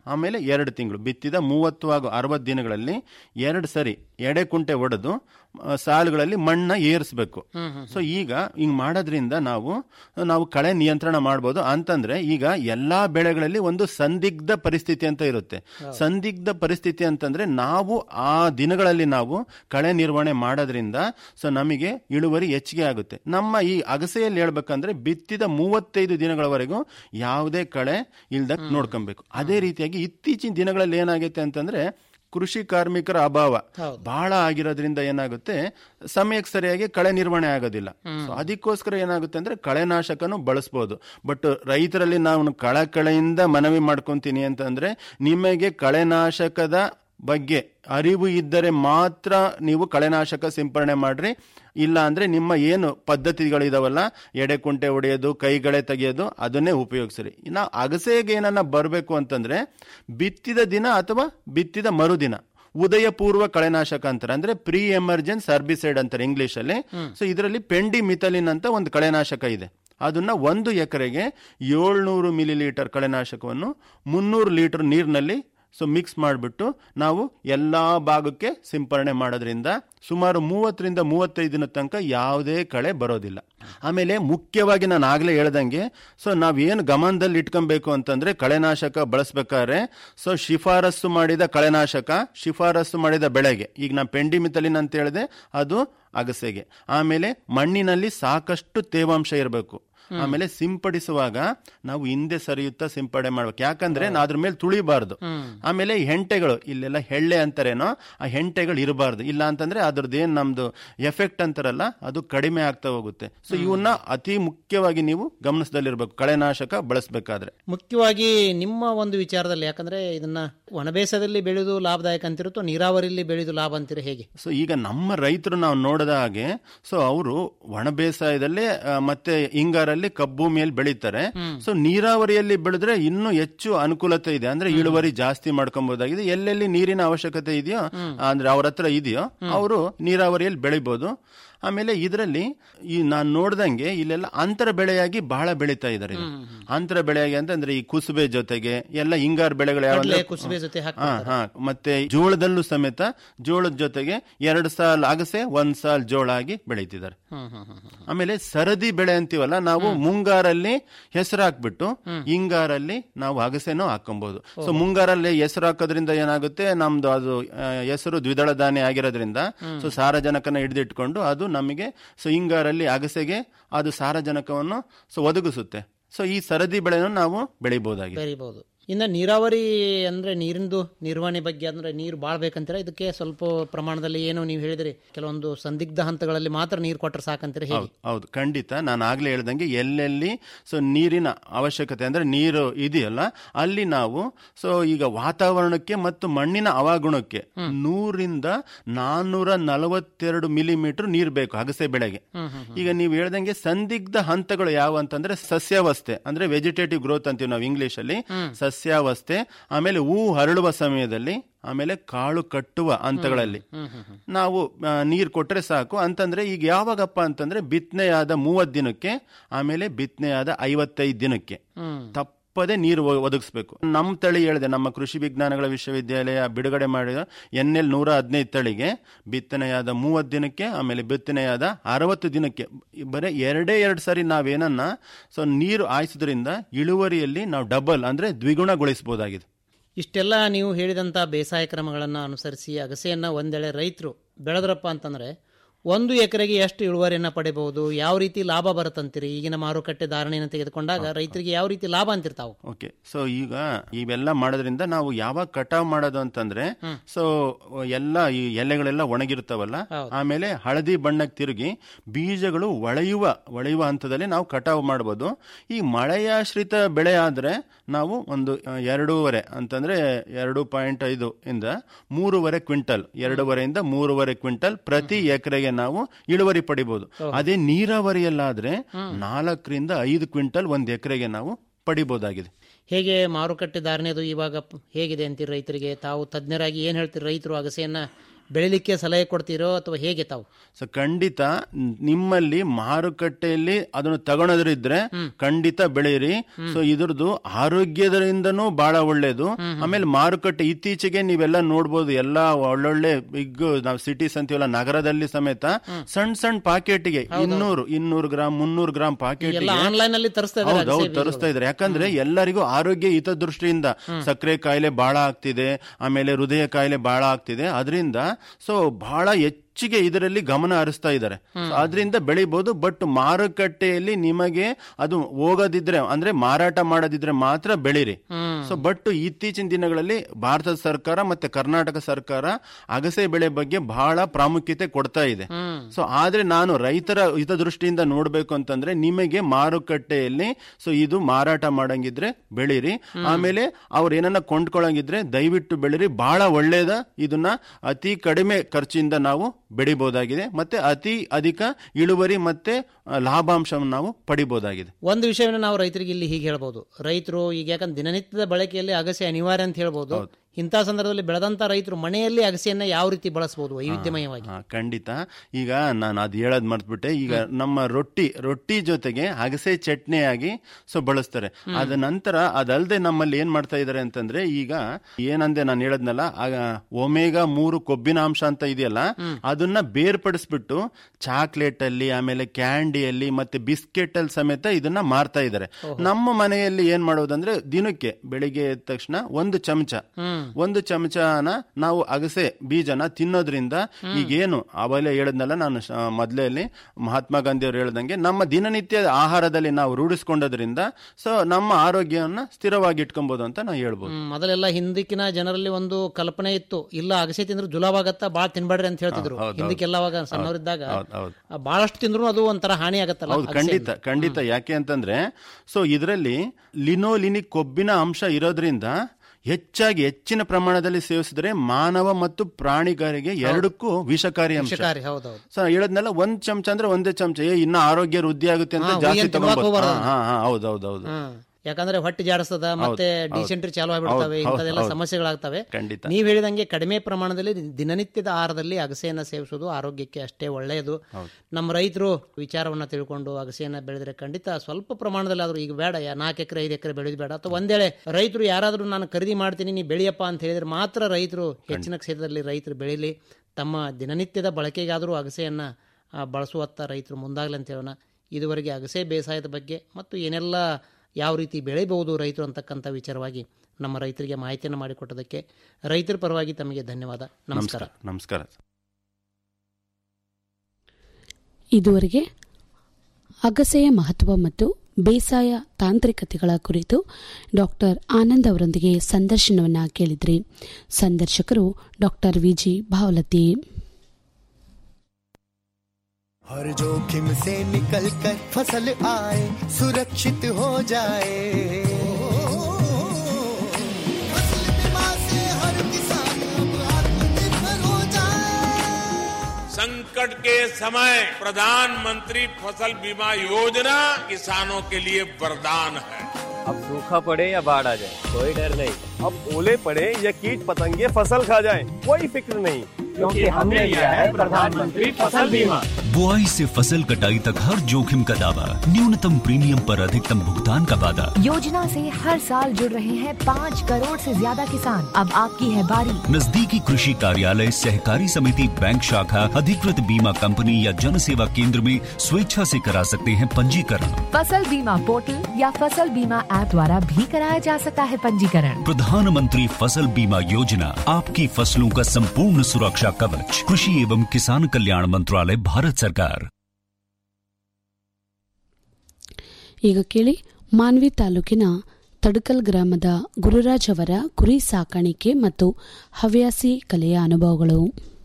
ಆಮೇಲೆ ಎರಡು ತಿಂಗಳು ಬಿತ್ತಿದ ಮೂವತ್ತು ಹಾಗೂ ಅರವತ್ತು ದಿನಗಳಲ್ಲಿ ಎರಡು ಸರಿ ಎಡೆ ಕುಂಟೆ ಹೊಡೆದು ಆ, ಸಾಲುಗಳಲ್ಲಿ ಮಣ್ಣ ಏರಿಸಬೇಕು ಸೊ ಈಗ ಹಿಂಗ್ ಮಾಡೋದ್ರಿಂದ ನಾವು ನಾವು ಕಳೆ ನಿಯಂತ್ರಣ ಮಾಡ್ಬೋದು ಅಂತಂದ್ರೆ ಈಗ ಎಲ್ಲಾ ಬೆಳೆಗಳಲ್ಲಿ ಒಂದು ಸಂದಿಗ್ಧ ಪರಿಸ್ಥಿತಿ ಅಂತ ಇರುತ್ತೆ ಸಂದಿಗ್ಧ ಪರಿಸ್ಥಿತಿ ಅಂತಂದ್ರೆ ನಾವು ಆ ದಿನಗಳಲ್ಲಿ ನಾವು ಕಳೆ ನಿರ್ವಹಣೆ ಮಾಡೋದ್ರಿಂದ ಸೊ ನಮಗೆ ಇಳುವರಿ ಹೆಚ್ಚಿಗೆ ಆಗುತ್ತೆ ನಮ್ಮ ಈ ಅಗಸೆಯಲ್ಲಿ ಹೇಳ್ಬೇಕಂದ್ರೆ ಬಿತ್ತಿದ ಮೂವತ್ತೈದು ದಿನಗಳವರೆಗೂ ಯಾವುದೇ ಕಳೆ ಇಲ್ದ ನೋಡ್ಕೊಬೇಕು ಅದೇ ರೀತಿಯಾಗಿ ಇತ್ತೀಚಿನ ದಿನಗಳಲ್ಲಿ ಏನಾಗೈತೆ ಅಂತಂದ್ರೆ ಕೃಷಿ ಕಾರ್ಮಿಕರ ಅಭಾವ ಬಹಳ ಆಗಿರೋದ್ರಿಂದ ಏನಾಗುತ್ತೆ ಸಮಯಕ್ಕೆ ಸರಿಯಾಗಿ ಕಳೆ ನಿರ್ವಹಣೆ ಆಗೋದಿಲ್ಲ ಸೊ ಅದಕ್ಕೋಸ್ಕರ ಏನಾಗುತ್ತೆ ಅಂದ್ರೆ ಕಳೆನಾಶಕನು ಬಳಸ್ಬೋದು ಬಟ್ ರೈತರಲ್ಲಿ ನಾವು ಕಳಕಳೆಯಿಂದ ಮನವಿ ಮಾಡ್ಕೊಂತೀನಿ ಅಂತಂದ್ರೆ ನಿಮಗೆ ಕಳೆನಾಶಕದ ಬಗ್ಗೆ ಅರಿವು ಇದ್ದರೆ ಮಾತ್ರ ನೀವು ಕಳೆನಾಶಕ ಸಿಂಪರಣೆ ಮಾಡ್ರಿ ಇಲ್ಲ ಅಂದ್ರೆ ನಿಮ್ಮ ಏನು ಪದ್ಧತಿಗಳಿದಾವಲ್ಲ ಎಡೆ ಕುಂಟೆ ಹೊಡೆಯೋದು ಕೈಗಳೆ ತೆಗೆಯೋದು ಅದನ್ನೇ ಉಪಯೋಗಿಸ್ರಿ ಇನ್ನು ಅಗಸೆಗೆ ಏನನ್ನ ಬರಬೇಕು ಅಂತಂದ್ರೆ ಬಿತ್ತಿದ ದಿನ ಅಥವಾ ಬಿತ್ತಿದ ಮರುದಿನ ಉದಯ ಪೂರ್ವ ಕಳೆನಾಶಕ ಅಂತಾರೆ ಅಂದ್ರೆ ಪ್ರೀ ಎಮರ್ಜೆನ್ಸ್ ಹರ್ಬಿಸೈಡ್ ಅಂತಾರೆ ಇಂಗ್ಲಿಷ್ ಅಲ್ಲಿ ಸೊ ಇದರಲ್ಲಿ ಪೆಂಡಿ ಮಿಥಲಿನ್ ಅಂತ ಒಂದು ಕಳೆನಾಶಕ ಇದೆ ಅದನ್ನ ಒಂದು ಎಕರೆಗೆ ಏಳ್ನೂರು ಮಿಲಿ ಲೀಟರ್ ಕಳೆನಾಶಕವನ್ನು ಮುನ್ನೂರು ಲೀಟರ್ ನೀರಿನಲ್ಲಿ ಸೊ ಮಿಕ್ಸ್ ಮಾಡಿಬಿಟ್ಟು ನಾವು ಎಲ್ಲ ಭಾಗಕ್ಕೆ ಸಿಂಪರಣೆ ಮಾಡೋದ್ರಿಂದ ಸುಮಾರು ಮೂವತ್ತರಿಂದ ಮೂವತ್ತೈದು ದಿನ ತನಕ ಯಾವುದೇ ಕಳೆ ಬರೋದಿಲ್ಲ ಆಮೇಲೆ ಮುಖ್ಯವಾಗಿ ನಾನು ಆಗಲೇ ಹೇಳ್ದಂಗೆ ಸೊ ನಾವೇನು ಗಮನದಲ್ಲಿ ಇಟ್ಕೊಬೇಕು ಅಂತಂದ್ರೆ ಕಳೆನಾಶಕ ಬಳಸ್ಬೇಕಾದ್ರೆ ಸೊ ಶಿಫಾರಸ್ಸು ಮಾಡಿದ ಕಳೆನಾಶಕ ಶಿಫಾರಸ್ಸು ಮಾಡಿದ ಬೆಳೆಗೆ ಈಗ ನಾನು ಪೆಂಡಿಮಿತಲಿನ್ ಅಂತ ಹೇಳಿದೆ ಅದು ಅಗಸೆಗೆ ಆಮೇಲೆ ಮಣ್ಣಿನಲ್ಲಿ ಸಾಕಷ್ಟು ತೇವಾಂಶ ಇರಬೇಕು ಆಮೇಲೆ ಸಿಂಪಡಿಸುವಾಗ ನಾವು ಹಿಂದೆ ಸರಿಯುತ್ತಾ ಸಿಂಪಡಣೆ ಮಾಡ್ಬೇಕು ಯಾಕಂದ್ರೆ ನಾ ಅದ್ರ ಮೇಲೆ ತುಳಿಬಾರ್ದು ಆಮೇಲೆ ಈ ಹೆಂಟೆಗಳು ಇಲ್ಲೆಲ್ಲ ಹೆಳ್ಳೆ ಅಂತಾರೇನೋ ಆ ಹೆಂಟೆಗಳು ಇರಬಾರ್ದು ಇಲ್ಲ ಅಂತಂದ್ರೆ ಅದ್ರದ್ದು ಏನ್ ನಮ್ದು ಎಫೆಕ್ಟ್ ಅಂತಾರಲ್ಲ ಅದು ಕಡಿಮೆ ಆಗ್ತಾ ಹೋಗುತ್ತೆ ಸೊ ಇವನ್ನ ಅತಿ ಮುಖ್ಯವಾಗಿ ನೀವು ಗಮನಿಸದಲ್ಲಿರ್ಬೇಕು ಕಳೆನಾಶಕ ಬಳಸಬೇಕಾದ್ರೆ ಮುಖ್ಯವಾಗಿ ನಿಮ್ಮ ಒಂದು ವಿಚಾರದಲ್ಲಿ ಯಾಕಂದ್ರೆ ಇದನ್ನ ಒಣಬೇಸದಲ್ಲಿ ಬೆಳೆದು ಲಾಭದಾಯಕ ಅಂತಿರುತ್ತೋ ನೀರಾವರಿಯಲ್ಲಿ ಬೆಳೆದು ಲಾಭ ಅಂತೀರ ಹೇಗೆ ಸೊ ಈಗ ನಮ್ಮ ರೈತರು ನಾವು ನೋಡಿದ ಹಾಗೆ ಸೊ ಅವರು ಒಣ ಬೇಸಾಯದಲ್ಲಿ ಆ, ಮತ್ತೆ ಹಿಂಗಾರಲ್ಲಿ ಕಬ್ಬು ಮೇಲೆ ಬೆಳೀತಾರೆ ಸೊ ನೀರಾವರಿಯಲ್ಲಿ ಬೆಳೆದ್ರೆ ಇನ್ನೂ ಹೆಚ್ಚು ಅನುಕೂಲತೆ ಇದೆ ಅಂದ್ರೆ ಇಳುವರಿ ಜಾಸ್ತಿ ಮಾಡ್ಕೊಬಹುದಾಗಿದೆ ಎಲ್ಲೆಲ್ಲಿ ನೀರಿನ ಅವಶ್ಯಕತೆ ಇದೆಯೋ ಅಂದ್ರೆ ಅವ್ರ ಹತ್ರ ಇದೆಯೋ ಅವರು ನೀರಾವರಿಯಲ್ಲಿ ಬೆಳಿಬಹುದು ಆಮೇಲೆ ಇದರಲ್ಲಿ ಈ ನಾನು ನೋಡ್ದಂಗೆ ಇಲ್ಲೆಲ್ಲ ಅಂತರ ಬೆಳೆಯಾಗಿ ಬಹಳ ಬೆಳೀತಾ ಇದ್ದಾರೆ ಇದು. ಅಂತರ ಬೆಳೆಯಾಗಿ ಅಂತಂದ್ರೆ ಈ ಕುಸುಬೆ ಜೊತೆಗೆ ಎಲ್ಲ ಹಿಂಗಾರು ಬೆಳೆಗಳು ಯಾವ ಕಡ್ಲೆ, ಕುಸುಬೆ ಜೊತೆ ಹಾ ಹಾ ಮತ್ತೆ ಜೋಳದಲ್ಲೂ ಸಮೇತ ಜೋಳದ ಜೊತೆಗೆ ಎರಡು ಸಾಲ್ ಅಗಸೆ ಒಂದ್ ಸಾಲ್ ಜೋಳ ಆಗಿ ಬೆಳೀತಿದ್ದಾರೆ ಆಮೇಲೆ ಸರದಿ ಬೆಳೆ ಅಂತೀವಲ್ಲ ನಾವು ಮುಂಗಾರಲ್ಲಿ ಹೆಸರು ಹಾಕ್ಬಿಟ್ಟು ಹಿಂಗಾರಲ್ಲಿ ನಾವು ಅಗಸೆನೂ ಹಾಕೊಬಹುದು ಸೊ ಮುಂಗಾರಲ್ಲಿ ಹೆಸರು ಹಾಕೋದ್ರಿಂದ ಏನಾಗುತ್ತೆ ನಮ್ದು ಅದು ಆ, ಹೆಸರು ದ್ವಿದಳ ಧಾನ್ಯ ಆಗಿರೋದ್ರಿಂದ ಸೊ ಸಾರಜನಕನ ಹಿಡಿದಿಟ್ಕೊಂಡು ಅದು ನಮಗೆ ಸೊ ಹಿಂಗಾರಲ್ಲಿ ಅಗಸೆಗೆ ಅದು ಸಾರಜನಕವನ್ನು ಸೊ ಒದಗಿಸುತ್ತೆ ಸೊ ಈ ಸರದಿ ಬೆಳೆಯನ್ನು ನಾವು ಬೆಳಿಬಹುದಾಗಿದೆ ಬೆರಿಬಹುದು ಇನ್ನು ನೀರಾವರಿ ಅಂದ್ರೆ ನೀರಿಂದು ನಿರ್ವಹಣೆ ಬಗ್ಗೆ ಅಂದ್ರೆ ನೀರು ಬಾಳ್ ಬೇಕಂತೀರ ಇದಕ್ಕೆ ಸ್ವಲ್ಪ ಪ್ರಮಾಣದಲ್ಲಿ ಏನು ನೀವು ಹೇಳಿದ್ರಿ ಕೆಲವೊಂದು ಸಂದಿಗ್ಧ ಹಂತಗಳಲ್ಲಿ ಮಾತ್ರ ನೀರು ಕೊಟ್ಟರೆ ಸಾಕಂತೀರ ಹೇಗೆ ಹೌದು ಹೌದು ಖಂಡಿತ ನಾನು ಆಗ್ಲೇ ಹೇಳ್ದಂಗೆ ಎಲ್ಲೆಲ್ಲಿ ಸೊ ನೀರಿನ ಅವಶ್ಯಕತೆ ಅಂದ್ರೆ ನೀರು ಇದೆಯಲ್ಲ ಅಲ್ಲಿ ನಾವು ಸೊ ಈಗ ವಾತಾವರಣಕ್ಕೆ ಮತ್ತು ಮಣ್ಣಿನ ಹವಾಗುಣಕ್ಕೆ ನೂರಿಂದ ನಾನ್ನೂರ ನಲವತ್ತೆರಡು ಮಿಲಿಮೀಟರ್ ನೀರು ಬೇಕು ಅಗಸೆ ಬೆಳೆಗೆ ಈಗ ನೀವು ಹೇಳ್ದಂಗೆ ಸಂದಿಗ್ಧ ಹಂತಗಳು ಯಾವ ಅಂತಂದ್ರೆ ಸಸ್ಯಾವಸ್ಥೆ ಅಂದ್ರೆ ವೆಜಿಟೇಟಿವ್ ಗ್ರೋತ್ ಅಂತೀವಿ ನಾವು ಇಂಗ್ಲಿಷ್ ಅಲ್ಲಿ ಸಸ್ಯಾವಸ್ಥೆ ಆಮೇಲೆ ಹೂ ಹರಳುವ ಸಮಯದಲ್ಲಿ ಆಮೇಲೆ ಕಾಳು ಕಟ್ಟುವ ಹಂತಗಳಲ್ಲಿ ನಾವು ಆ, ನೀರ್ ಕೊಟ್ರೆ ಸಾಕು ಅಂತಂದ್ರೆ ಈಗ ಯಾವಾಗಪ್ಪ ಅಂತಂದ್ರೆ ಬಿತ್ತನೆಯಾದ ಮೂವತ್ ದಿನಕ್ಕೆ ಆಮೇಲೆ ಬಿತ್ತನೆಯಾದ ಐವತ್ತೈದು ದಿನಕ್ಕೆ ತಪ್ಪದೆ ನೀರು ಒ- ಒದಗಿಸ್ಬೇಕು ನಮ್ಮ ತಳಿ ಹೇಳಿದೆ ನಮ್ಮ ಕೃಷಿ ವಿಜ್ಞಾನಗಳ ವಿಶ್ವವಿದ್ಯಾಲಯ ಬಿಡುಗಡೆ ಮಾಡಿದ ಎನ್ ಎಲ್ ನೂರ ಹದಿನೈದು ತಳಿಗೆ ಬಿತ್ತನೆಯಾದ ಮೂವತ್ತು ದಿನಕ್ಕೆ ಆಮೇಲೆ ಬಿತ್ತನೆಯಾದ ಅರವತ್ತು ದಿನಕ್ಕೆ ಬರೀ ಎರಡೇ ಎರಡು ಸಾರಿ ನಾವೇನನ್ನ ಸೊ ನೀರು ಹಾಯಿಸೋದ್ರಿಂದ ಇಳುವರಿಯಲ್ಲಿ ನಾವು ಡಬಲ್ ಅಂದ್ರೆ ದ್ವಿಗುಣಗೊಳಿಸಬಹುದಾಗಿದೆ ಇಷ್ಟೆಲ್ಲ ನೀವು ಹೇಳಿದಂಥ ಬೇಸಾಯ ಕ್ರಮಗಳನ್ನು ಅನುಸರಿಸಿ ಅಗಸೆಯನ್ನು ಒಂದೆಳೆ ರೈತರು ಬೆಳೆದ್ರಪ್ಪ ಅಂತಂದ್ರೆ ಒಂದು ಎಕರೆಗೆ ಎಷ್ಟು ಇಳುವರಿಯನ್ನು ಪಡಿಬಹುದು ಯಾವ ರೀತಿ ಲಾಭ ಬರುತ್ತಂತೀರಿ ಈಗಿನ ಮಾರುಕಟ್ಟೆ ಧಾರಣೆಯನ್ನು ತೆಗೆದುಕೊಂಡಾಗ ರೈತರಿಗೆ ಯಾವ ರೀತಿ ಲಾಭ ಅಂತಿರ್ತಾವು ಓಕೆ ಸೊ ಈಗ ಇವೆಲ್ಲ ಮಾಡೋದ್ರಿಂದ ನಾವು ಯಾವಾಗ ಕಟಾವ್ ಮಾಡೋದು ಅಂತಂದ್ರೆ ಸೊ ಎಲ್ಲ ಈ ಎಲೆಗಳೆಲ್ಲ ಒಣಗಿರ್ತಾವಲ್ಲ ಆಮೇಲೆ ಹಳದಿ ಬಣ್ಣಕ್ಕೆ ತಿರುಗಿ ಬೀಜಗಳು ಒಳೆಯುವ ಒಳೆಯುವ ಹಂತದಲ್ಲಿ ನಾವು ಕಟಾವು ಮಾಡ್ಬೋದು ಈ ಮಳೆಯಾಶ್ರಿತ ಬೆಳೆ ಆದ್ರೆ ನಾವು ಒಂದು ಆ, ಎರಡೂವರೆ ಅಂತಂದ್ರೆ ಎರಡು ಪಾಯಿಂಟ್ ಐದು ಇಂದ ಮೂರುವರೆ ಕ್ವಿಂಟಲ್ ಎರಡೂವರೆಯಿಂದ ಮೂರುವರೆ ಕ್ವಿಂಟಲ್ ಪ್ರತಿ ಎಕರೆಗೆ ನಾವು ಇಳುವರಿ ಪಡಿಬಹುದು ಅದೇ ನೀರಾವರಿಯಲ್ಲಾದ್ರೆ ನಾಲ್ಕರಿಂದ ಐದು ಕ್ವಿಂಟಲ್ ಒಂದು ಎಕರೆಗೆ ನಾವು ಪಡಿಬಹುದಾಗಿದೆ ಹೇಗೆ ಮಾರುಕಟ್ಟೆ ಧಾರಣೆದು ಇವಾಗ ಪ್- ಹೇಗಿದೆ ಅಂತೀರಿ ರೈತರಿಗೆ ತಾವು ತಜ್ಞರಾಗಿ ಏನು ಹೇಳ್ತೀರಿ ರೈತರು ಅಗಸೆಯನ್ನು ಬೆಳಿಲಿಕ್ಕೆ ಸಲಹೆ ಕೊಡ್ತೀರೋ ಅಥವಾ ಹೇಗೆ ತಾವು ಸೊ ಖಂಡಿತ ನಿಮ್ಮಲ್ಲಿ ಮಾರುಕಟ್ಟೆಯಲ್ಲಿ ಅದನ್ನು ತಗೊಳೋದ್ರಿದ್ರೆ ಖಂಡಿತ ಬೆಳೀರಿ ಸೊ ಇದ್ರದ್ದು ಆರೋಗ್ಯದಿಂದನೂ ಬಹಳ ಒಳ್ಳೇದು ಆಮೇಲೆ ಮಾರುಕಟ್ಟೆ ಇತ್ತೀಚೆಗೆ ನೀವೆಲ್ಲ ನೋಡ್ಬೋದು ಎಲ್ಲ ಒಳ್ಳೊಳ್ಳೆ ಬಿಗ್ ನಾವು ಸಿಟೀಸ್ ಅಂತೀವಲ್ಲ ನಗರದಲ್ಲಿ ಸಮೇತ ಸಣ್ಣ ಸಣ್ಣ ಪಾಕೆಟ್ಗೆ ಇನ್ನೂರು ಇನ್ನೂರು ಗ್ರಾಮ್ ಮುನ್ನೂರು ಗ್ರಾಮ್ ಪಾಕೆಟ್ ಎಲ್ಲ ಆನ್ಲೈನ್ ಅಲ್ಲಿ ತರಿಸ್ತಾ ಇದ್ದಾರೆ ಹೌದು ಹೌದು ತರಿಸ್ತಾ ಇದ್ದಾರೆ ಯಾಕಂದ್ರೆ ಎಲ್ಲರಿಗೂ ಆರೋಗ್ಯ ಹಿತದೃಷ್ಟಿಯಿಂದ ಸಕ್ಕರೆ ಕಾಯಿಲೆ ಬಹಳ ಆಗ್ತಿದೆ ಆಮೇಲೆ ಹೃದಯ ಕಾಯಿಲೆ ಬಹಳ ಆಗ್ತಿದೆ ಅದರಿಂದ ಸೊ ಬಹಳ ಹೆಚ್ಚಿಗೆ ಇದರಲ್ಲಿ ಗಮನ ಹರಿಸ್ತಾ ಇದ್ದಾರೆ ಅದರಿಂದ ಬೆಳಿಬಹುದು ಬಟ್ ಮಾರುಕಟ್ಟೆಯಲ್ಲಿ ನಿಮಗೆ ಅದು ಹೋಗೋದಿದ್ರೆ ಅಂದ್ರೆ ಮಾರಾಟ ಮಾಡೋದಿದ್ರೆ ಮಾತ್ರ ಬೆಳೀರಿ ಸೊ ಬಟ್ ಇತ್ತೀಚಿನ ದಿನಗಳಲ್ಲಿ ಭಾರತ ಸರ್ಕಾರ ಮತ್ತೆ ಕರ್ನಾಟಕ ಸರ್ಕಾರ ಅಗಸೆ ಬೆಳೆ ಬಗ್ಗೆ ಬಹಳ ಪ್ರಾಮುಖ್ಯತೆ ಕೊಡ್ತಾ ಇದೆ ಸೊ ಆದ್ರೆ ನಾನು ರೈತರ ಹಿತದೃಷ್ಟಿಯಿಂದ ನೋಡ್ಬೇಕು ಅಂತಂದ್ರೆ ನಿಮಗೆ ಮಾರುಕಟ್ಟೆಯಲ್ಲಿ ಸೊ ಇದು ಮಾರಾಟ ಮಾಡಂಗಿದ್ರೆ ಬೆಳೀರಿ ಆಮೇಲೆ ಅವ್ರು ಏನನ್ನ ಕೊಂಡ್ಕೊಳ್ಳಂಗಿದ್ರೆ ದಯವಿಟ್ಟು ಬೆಳೀರಿ ಬಹಳ ಒಳ್ಳೇದ ಇದನ್ನ ಅತಿ ಕಡಿಮೆ ಖರ್ಚಿಂದ ನಾವು ಬೆಳಿಬಹುದಾಗಿದೆ ಮತ್ತೆ ಅತಿ ಅಧಿಕ ಇಳುವರಿ ಮತ್ತೆ ಆ, ಲಾಭಾಂಶವನ್ನು ನಾವು ಪಡಿಬಹುದಾಗಿದೆ ಒಂದು ವಿಷಯವನ್ನು ನಾವು ರೈತರಿಗೆ ಇಲ್ಲಿ ಹೀಗೆ ಹೇಳ್ಬೋದು ರೈತರು ಈಗ ಯಾಕಂದ್ರೆ ದಿನನಿತ್ಯದ ಬಳಕೆಯಲ್ಲಿ ಅಗಸೆ ಅನಿವಾರ್ಯ ಅಂತ ಹೇಳ್ಬೋದು ಇಂಥ ಸಂದರ್ಭದಲ್ಲಿ ಬೆಳೆದಂತ ರೈತರು ಮನೆಯಲ್ಲಿ ಅಗಸೆಯನ್ನ ಯಾವ ರೀತಿ ಬಳಸಬಹುದು ವೈವಿಧ್ಯಮಯವಾಗಿ ಹಾ, ಖಂಡಿತ ಈಗ ನಾನು ಅದು ಹೇಳೋದ್ ಮರ್ತ್ಬಿಟ್ಟೆ ಈಗ ನಮ್ಮ ರೊಟ್ಟಿ ರೊಟ್ಟಿ ಜೊತೆಗೆ ಅಗಸೆ ಚಟ್ನಿಯಾಗಿ ಸೊ ಬಳಸ್ತಾರೆ ಅದ ನಂತರ ಅದಲ್ಲದೆ ನಮ್ಮಲ್ಲಿ ಏನ್ ಮಾಡ್ತಾ ಇದಾರೆ ಅಂತಂದ್ರೆ ಈಗ ಏನಂದೆ ನಾನು ಹೇಳದ್ನಲ್ಲ ಆಗ ಒಮೇಗಾ ಮೂರು ಕೊಬ್ಬಿನ ಅಂಶ ಅಂತ ಇದೆಯಲ್ಲ ಅದನ್ನ ಬೇರ್ಪಡಿಸ್ಬಿಟ್ಟು ಚಾಕ್ಲೇಟ್ ಅಲ್ಲಿ ಆಮೇಲೆ ಕ್ಯಾಂಡಿಯಲ್ಲಿ ಮತ್ತೆ ಬಿಸ್ಕೆಟ್ ಅಲ್ಲಿ ಸಮೇತ ಇದನ್ನ ಮಾರ್ತಾ ಇದ್ದಾರೆ ನಮ್ಮ ಮನೆಯಲ್ಲಿ ಏನ್ ಮಾಡೋದಂದ್ರೆ ದಿನಕ್ಕೆ ಬೆಳಿಗ್ಗೆ ಎದ್ದ ತಕ್ಷಣ ಒಂದು ಚಮಚ ಒಂದು ಚಮಚನ ನಾವು ಅಗಸೆ ಬೀಜನ ತಿನ್ನೋದ್ರಿಂದ ಈಗೇನು ಅವೆಲ್ಲ ಹೇಳದ್ನಲ್ಲ ನಾನು ಶ- ಮೊದ್ಲೇಲಿ ಮಹಾತ್ಮ ಗಾಂಧಿ ಅವರು ಹೇಳ್ದಂಗೆ ನಮ್ಮ ದಿನನಿತ್ಯ ಆಹಾರದಲ್ಲಿ ನಾವು ರೂಢಿಸ್ಕೊಂಡೋದ್ರಿಂದ ಸೊ ನಮ್ಮ ಆರೋಗ್ಯವನ್ನ ಸ್ಥಿರವಾಗಿ ಇಟ್ಕೊಬಹುದು ಅಂತ ನಾವು ಹೇಳ್ಬೋದು ಹ್ಮ್, ಮೊದಲೆಲ್ಲ ಹಿಂದಿಕ್ಕಿನ ಜನರಲ್ಲಿ ಒಂದು ಕಲ್ಪನೆ ಇತ್ತು ಇಲ್ಲ ಅಗಸೆ ತಿಂದ್ರು ಜುಲಾವಾಗತ್ತಾ ಬಾಳ್ ತಿನ್ಬೇಡ್ರಿ ಅಂತ ಹೇಳ್ತಿದ್ರು ಹೌದು, ಹೌದು. ಹಿಂದಕ್ಕೆಲ್ಲ ಅವಾಗ ಸಣ್ಣವರಿದ್ದಾಗ ಹೌದು, ಹೌದು. ಆ, ಬಹಳಷ್ಟು ತಿಂದ್ರು ಅದು ಒಂಥರ ಹಾನಿ ಆಗತ್ತಲ್ಲ ಹೌದು ಅಗಸೆಯಿಂದ. ಖಂಡಿತ ಖಂಡಿತ ಯಾಕೆ ಅಂತಂದ್ರೆ ಸೊ ಇದರಲ್ಲಿ ಲಿನೋಲಿನಿಕ್ ಕೊಬ್ಬಿನ ಅಂಶ ಇರೋದ್ರಿಂದ ಹೆಚ್ಚಾಗಿ ಹೆಚ್ಚಿನ ಪ್ರಮಾಣದಲ್ಲಿ ಸೇವಿಸಿದ್ರೆ ಮಾನವ ಮತ್ತು ಪ್ರಾಣಿಗಾರಿಗೆ ಎರಡಕ್ಕೂ ವಿಷಕಾರಿ ಅಂಶ ವಿಷಕಾರಿ ಹೌದೌದು ಸೊ ಹೇಳದ್ನೆಲ್ಲ ಒಂದ್ ಚಮಚ ಅಂದ್ರೆ ಒಂದೇ ಚಮಚ ಏ ಇನ್ನ ಆರೋಗ್ಯ ವೃದ್ಧಿ ಆಗುತ್ತೆ ಅಂತ ಹಾ, ಜಾಸ್ತಿ ಏನ್ ತಿನ್ನೋಕ್ ತಗೊಂಡ್ಬರ್ತಾರೆ. ಹೋಗ್ಬಾರ್ದು. ಹಾ ಹಾ ಹೌದು ಹೌದು ಹೌದು ಹ್ಮ್. ಯಾಕಂದ್ರೆ ಹೊಟ್ಟೆ ಜಾಡಿಸ್ತದ ಮತ್ತೆ ಹೌದು, ಡಿಸೆಂಟ್ರಿ ಚಾಲು ಆಗ್ಬಿಡ್ತವೆ ಹೌದು, ಇಂಥದೆಲ್ಲ ಹೌದು. ಸಮಸ್ಯೆಗಳಾಗ್ತವೆ ಖಂಡಿತ. ನೀವ್ ಹೇಳಿದಂಗೆ ಕಡಿಮೆ ಪ್ರಮಾಣದಲ್ಲಿ ದಿನನಿತ್ಯದ ಆಹಾರದಲ್ಲಿ ಅಗಸೆಯನ್ನ ಸೇವಿಸೋದು ಆರೋಗ್ಯಕ್ಕೆ ಅಷ್ಟೇ ಒಳ್ಳೆಯದು ನಮ್ಮ ರೈತರು ವಿಚಾರವನ್ನ ತಿಳ್ಕೊಂಡು ಅಗಸೆಯನ್ನ ಬೆಳೆದ್ರೆ ಖಂಡಿತ ಸ್ವಲ್ಪ ಪ್ರಮಾಣದಲ್ಲಿ ಆದ್ರೂ ಈಗ ಬೇಡ ಯಾ- ನಾಲ್ಕು ಎಕರೆ ಐದು ಎಕರೆ ಬೆಳೆದು ಬೇಡ ಅಥವಾ ಒಂದೇಳೆ ರೈತರು ಯಾರಾದ್ರೂ ನಾನು ಖರೀದಿ ಮಾಡ್ತೀನಿ ನೀ ಬೆಳೆಯಪ್ಪ ಅಂತ ಹೇಳಿದ್ರೆ ಮಾತ್ರ ರೈತರು ಹೆಚ್ಚಿನ ಕ್ಷೇತ್ರದಲ್ಲಿ ರೈತರು ಬೆಳೀಲಿ ತಮ್ಮ ದಿನನಿತ್ಯದ ಬಳಕೆಗಾದರೂ ಅಗಸೆಯನ್ನ ಆ, ಬಳಸುವತ್ತ ರೈತರು ಮುಂದಾಗಲಿ ಅಂತ ಹೇಳೋಣ ಇದುವರೆಗೆ ಅಗಸೆ ಬೇಸಾಯದ ಬಗ್ಗೆ ಮತ್ತು ಏನೆಲ್ಲ ಯಾವ ರೀತಿ ಬೆಳೆಯಬಹುದು ರೈತರು ಅಂತಕ್ಕಂಥ ವಿಚಾರವಾಗಿ ನಮ್ಮ ರೈತರಿಗೆ ಮಾಹಿತಿಯನ್ನು ಮಾಡಿಕೊಟ್ಟದಕ್ಕೆ ರೈತರ ಪರವಾಗಿ ತಮಗೆ ಧನ್ಯವಾದ ನಮಸ್ಕಾರ ನಮಸ್ಕಾರ ಇದುವರೆಗೆ ಅಗಸೆಯ ಮಹತ್ವ ಮತ್ತು ಬೇಸಾಯ ತಾಂತ್ರಿಕತೆಗಳ ಕುರಿತು ಡಾಕ್ಟರ್ ಆನಂದ್ ಅವರೊಂದಿಗೆ ಸಂದರ್ಶನವನ್ನ ಕೇಳಿದ್ರಿ ಸಂದರ್ಶಕರು ಡಾಕ್ಟರ್ ವಿಜಿ ಭಾವಲತಿ हर जोखिम से निकल कर फसल आए सुरक्षित हो जाए फसल बीमा से हर किसान अब आत्मनिर्भर हो जाए संकट के समय प्रधानमंत्री फसल बीमा योजना किसानों के लिए वरदान है अब सूखा पड़े या बाढ़ आ जाए कोई डर नहीं अब ओले पड़े या कीट पतंगे फसल खा जाए कोई फिक्र नहीं क्योंकि हमने लिया है प्रधानमंत्री फसल बीमा बुआई से फसल कटाई तक हर जोखिम का दावा न्यूनतम प्रीमियम पर अधिकतम भुगतान का वादा योजना से हर साल जुड़ रहे हैं पाँच करोड़ से ज्यादा किसान अब आपकी है बारी नजदीकी कृषि कार्यालय सहकारी समिति बैंक शाखा अधिकृत बीमा कंपनी या जन सेवा केंद्र में स्वेच्छा से करा सकते हैं पंजीकरण फसल बीमा पोर्टल या फसल बीमा ऐप द्वारा भी कराया जा सकता है पंजीकरण प्रधानमंत्री फसल बीमा योजना आपकी फसलों का संपूर्ण सुरक्षा कवच कृषि एवं किसान कल्याण मंत्रालय भारत सरकार ಈಗ ಕೇಳಿ ಮಾನ್ವಿ ತಾಲೂಕಿನ ತಡಕಲ್ ಗ್ರಾಮದ ಗುರುರಾಜ್ ಅವರ ಕುರಿ ಸಾಕಾಣಿಕೆ ಮತ್ತು ಹವ್ಯಾಸಿ ಕಲೆಯ ಅನುಭವಗಳು